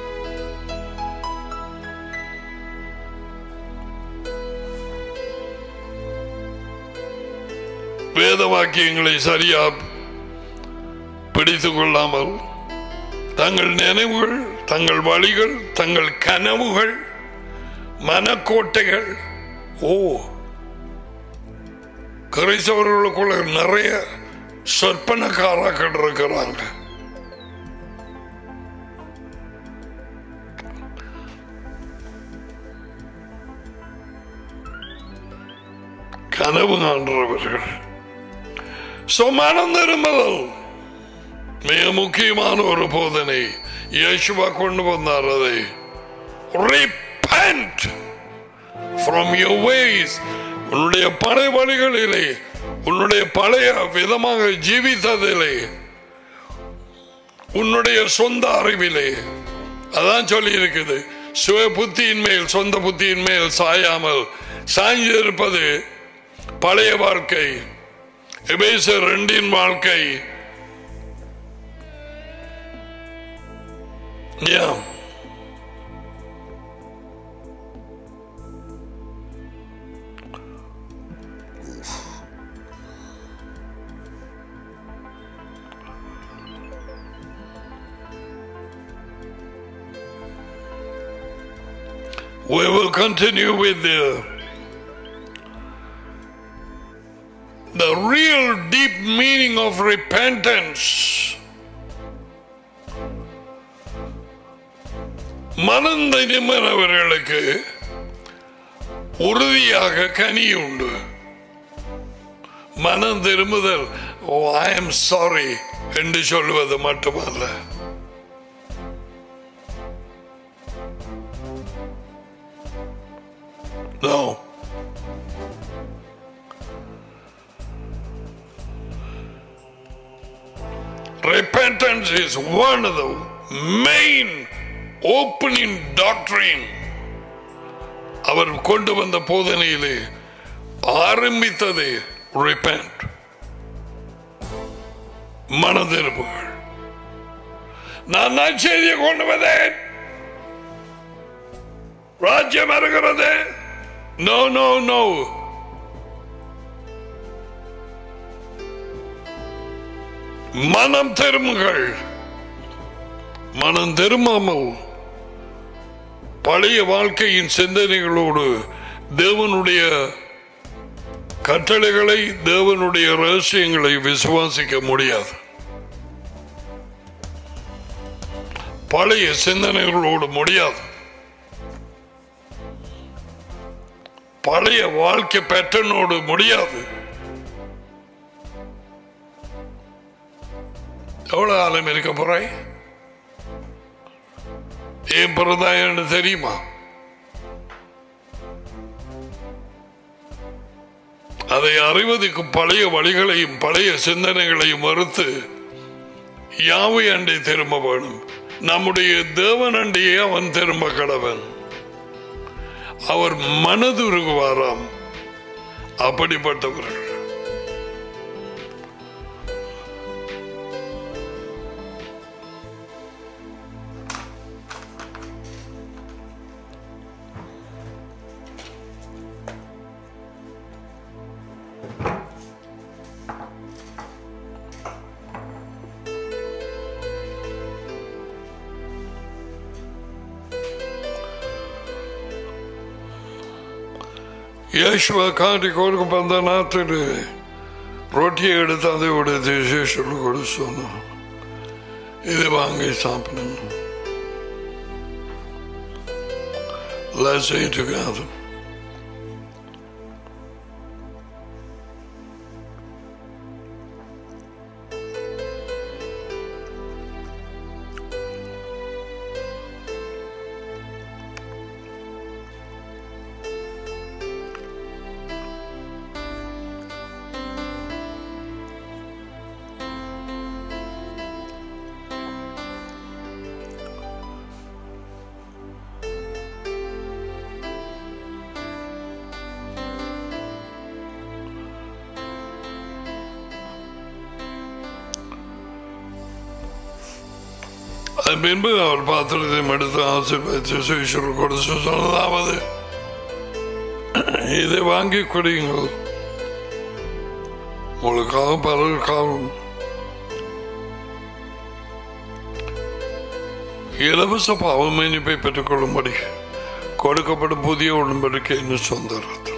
வேத வாக்கியங்களை சரியா பிடித்துக் கொள்ளாமல் தங்கள் நினைவுகள் தங்கள் வழிகள் தங்கள் கனவுகள் மனக்கோட்டைகள் ஓ கிரைஸ்தவர்களுக்குள்ள நிறைய சொற்பனக்காராக்கள் இருக்கிறாங்க கனவு காண்றவர்கள் சுமனம் திரும்புதல் மிக முக்கியமான ஒரு போதனை இயேசுவா கொண்டு வந்தார் அதை repent from your ways உன்னுடைய பழைய வழிகளிலே உன்னுடைய பழைய விதமாக ஜீவித்ததிலே உன்னுடைய சொந்த அறிவிலே அதான் சொல்லி இருக்குது சுய புத்தியின் மேல் சொந்த புத்தியின் மேல் சாயாமல் சாய்ந்திருப்பது பழைய வாழ்க்கை எபேசர் ரெண்டின் வாழ்க்கை Yeah. We will continue with the the real deep meaning of repentance. மனந்த நிமனவர்களுக்கு உறுதியாக கனி உண்டு மனம் திரும்புதல் ஓ ஐ எம் சாரி என்று சொல்வது மட்டுமல்ல No. Repentance is one of the main opening doctrine. அவர் கொண்டு வந்த போதனையிலே ஆரம்பித்தது repent மனதிருப்புகள் நான் நற்செய்தியை கொண்டு வந்தேன் ராஜ்யம் வருகிறது நோ நோ நோ மனம் திரும்புகள் மனம் திரும்பாமல் பழைய வாழ்க்கையின் சிந்தனைகளோடு தேவனுடைய கட்டளைகளை தேவனுடைய ரகசியங்களை விசுவாசிக்க முடியாது பழைய சிந்தனைகளோடு முடியாது பழைய வாழ்க்கை பேட்டர்னோடு முடியாது எவ்வளவு காலம் இருக்க போறாய் ஏன் பிறந்தாயன்னு தெரியுமா அதை அறிவதற்கு பழைய வழிகளையும் பழைய சிந்தனைகளையும் மறுத்து யாவை அண்டை திரும்ப வேணும் நம்முடைய தேவன் அண்டையே அவன் திரும்ப கடவன் அவர் மனதுருகுவாராம் அப்படிப்பட்டவர்கள் യേശുവ കാട്ടി കൊടുക്കുമ്പോൾ എന്താ നാട്ടില് റൊട്ടിയെ എടുത്ത് അതോടെ ശേഷമുള്ള കൊടുത്തു ഇത് വാങ്ങി സാപ്പിടണം Let's eat together. அதன் பின்பு அவர் பாத்திரத்தையும் எடுத்து ஆசீர்வதித்து சுவிசர் கொடுத்து சொன்னதாவது இதை வாங்கி குடியுங்கள் உங்களுக்காக பலருக்காகவும் இலவச பாவ மன்னிப்பை பெற்றுக்கொள்ளும்படி கொடுக்கப்படும் புதிய உடன்படிக்கை என்று சொந்த ரத்தம்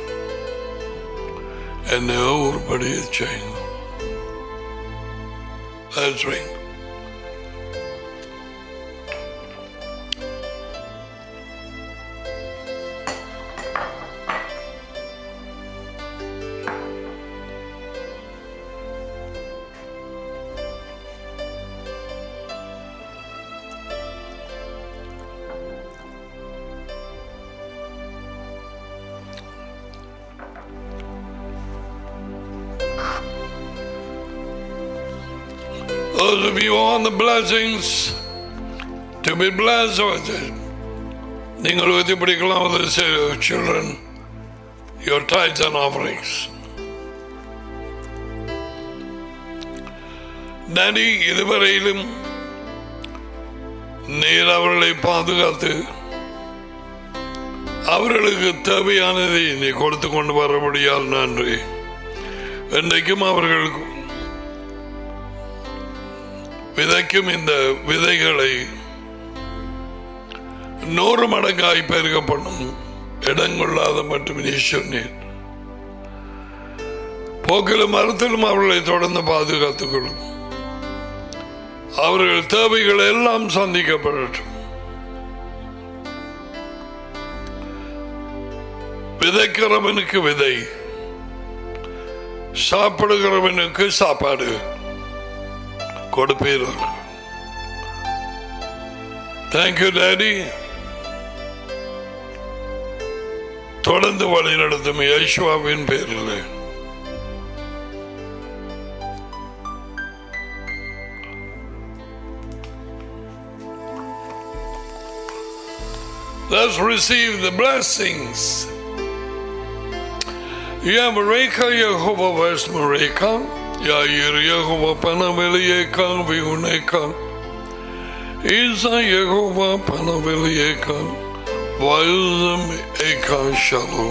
என்ன ஒருபடியை செய்யுங்க Let's ring. Those of you on the blessings to be blessed with it. நீங்கள் உறுதி பிடிக்கலாம் with the children your tithes and offerings. நடி இதுவரையிலும் நீர் அவர்களை பாதுகாத்து அவர்களுக்கு தேவையானதை நீ கொடுத்து கொண்டு வரபடியால் நன்றி என்றைக்கும் அவர்களுக்கு விதைக்கும் இந்த விதைகளை நூறு மடங்காய் பெருகப்படும் இடங்கொள்ளாத மட்டும் நீ சொன்னேன் போக்கிலும் மரத்திலும் அவர்களை தொடர்ந்து பாதுகாத்துக் கொள்ளும் அவர்கள் தேவைகள் எல்லாம் சந்திக்கப்படட்டும் விதைக்கிறவனுக்கு விதை சாப்பிடுகிறவனுக்கு சாப்பாடு கொடுப்பீர்கள் தேங்க்யூ டேடி தொடர்ந்து வழி நடத்தும் யேசுவாவின் பேரில் Let's receive the blessings. Yamareka Yehovah Vesmareka, Yair Yehovah Panaveliyeka Viuneka, Isa Yehovah Panaveliyeka, Vaizam Eka Shalom.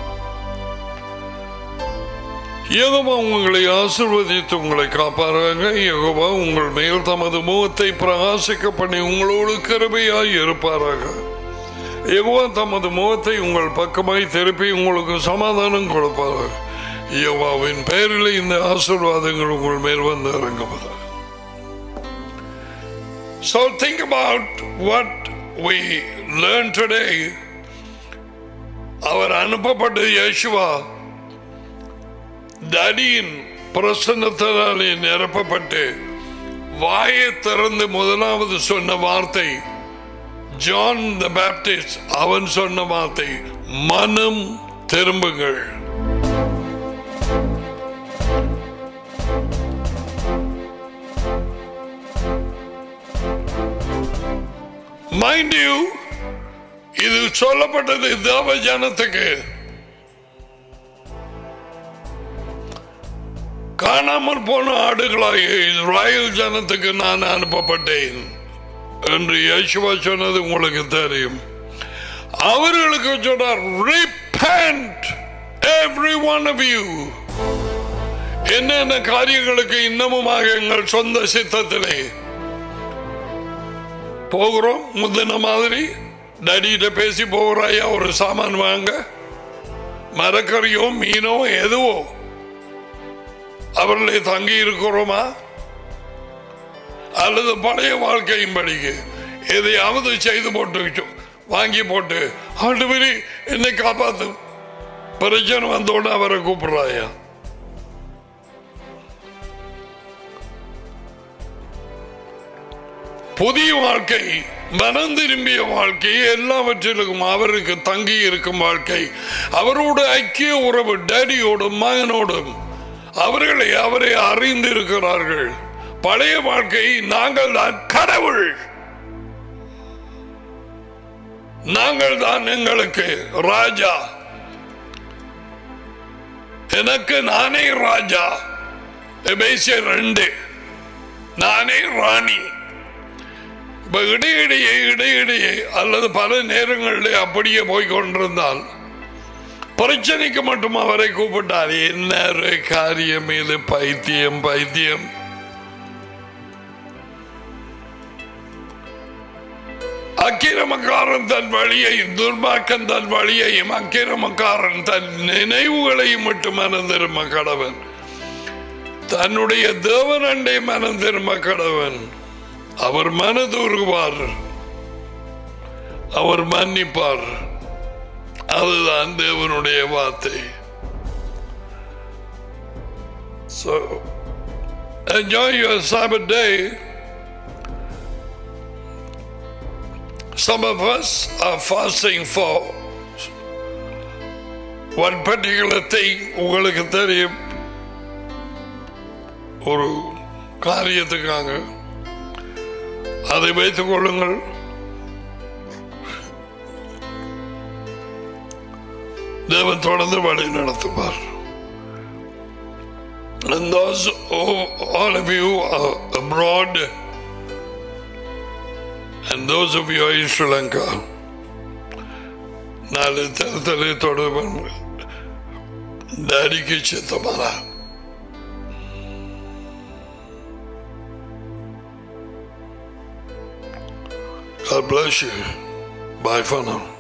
Jehovah உங்களை ஆசிர்வதித்து உங்களை காப்பாராக யகோவா உங்கள் மேல் தமது முகத்தை பிரகாசிக்க பண்ணி உங்களோடு கருமையாய் இருப்பாராக யகோவா தமது முகத்தை உங்கள் பக்கமாய் திருப்பி உங்களுக்கு சமாதானம் கொடுப்பாராக யகோவாவின் பெயரில் இந்த ஆசீர்வாதங்கள் உங்கள் மேல் வந்து இறங்குவதாக So think about what we learned today. அவர் அனுப்பப்பட்ட யேசுவா தடியின் பிரசன்னத்தினாலே நிரப்பப்பட்டு வாயை திறந்து முதலாவது சொன்ன வார்த்தை ஜான் த பேப்டிஸ்ட் அவன் சொன்ன வார்த்தை மனம் திரும்புங்கள் மைண்ட் யூ இது சொல்லப்பட்டது தேவ ஜனத்துக்கு காணாமல் போன ஆடுகளாக இஸ்ராயல் ஜனத்துக்கு நான் அனுப்பப்பட்டேன் என்று யேசுவா சொன்னது உங்களுக்கு தெரியும் அவர்களுக்கு சொன்னார் repent every one of you என்னென்ன காரியங்களுக்கு இன்னமுமாக எங்கள் சொந்த சித்தத்திலே போகிறோம் முந்தின மாதிரி டடியிட்ட பேசி போகிறாயா ஒரு சாமான் வாங்க மரக்கறியோ மீனோ எதுவோ அவர்களை தங்கி இருக்கிறோமா அல்லது பழைய வாழ்க்கையும் படிக்க எதையாவது செய்து போட்டு வாங்கி போட்டு ஆண்டு என்னை காப்பாத்து பிரச்சனை வந்தோட அவரை கூப்பிடுறாயா புதிய வாழ்க்கை மனம் திரும்பிய வாழ்க்கை எல்லாவற்றிலும் அவருக்கு தங்கி இருக்கும் வாழ்க்கை அவரோட ஐக்கிய உறவு டேடியோடும் மகனோடும் அவர்களை அவரை அறிந்து இருக்கிறார்கள் பழைய வாழ்க்கை நாங்கள் தான் கடவுள் நாங்கள் தான் எங்களுக்கு ராஜா எனக்கு நானே ராஜா எபேசியர் ரெண்டு நானே ராணி இப்ப இடையிடையே இடையிடையே அல்லது பல நேரங்களில் அப்படியே போய் கொண்டிருந்தால் பிரச்சனைக்கு மட்டும் அவரை கூப்பிட்டார் என்ன ஒரு காரியம் இது பைத்தியம் பைத்தியம் அக்கிரமக்காரன் தன் வழியை துர்மார்க்கன் தன் வழியையும் அக்கிரமக்காரன் தன் நினைவுகளையும் மட்டும் மனம் திரும்ப கடவன் தன்னுடைய தேவன் அண்டை மனம் திரும்ப கடவன் அவர் மனதுருவார் அவர் மன்னிப்பார் அதுதான் தேவனுடைய வார்த்தை So, enjoy your Sabbath day. Some of us are fasting for one particular thing. உங்களுக்கு தெரியும் ஒரு காரியத்துக்காக அதை வைத்துக் கொள்ளுங்கள் தேவன் தொடர்ந்து வழி நடத்துவார் And those, oh, all of you are abroad, and those of you are in Sri Lanka, நாலு தரத்திலே தொடர்பு டாடிக்கு சித்தமானா God bless you. Bye for now.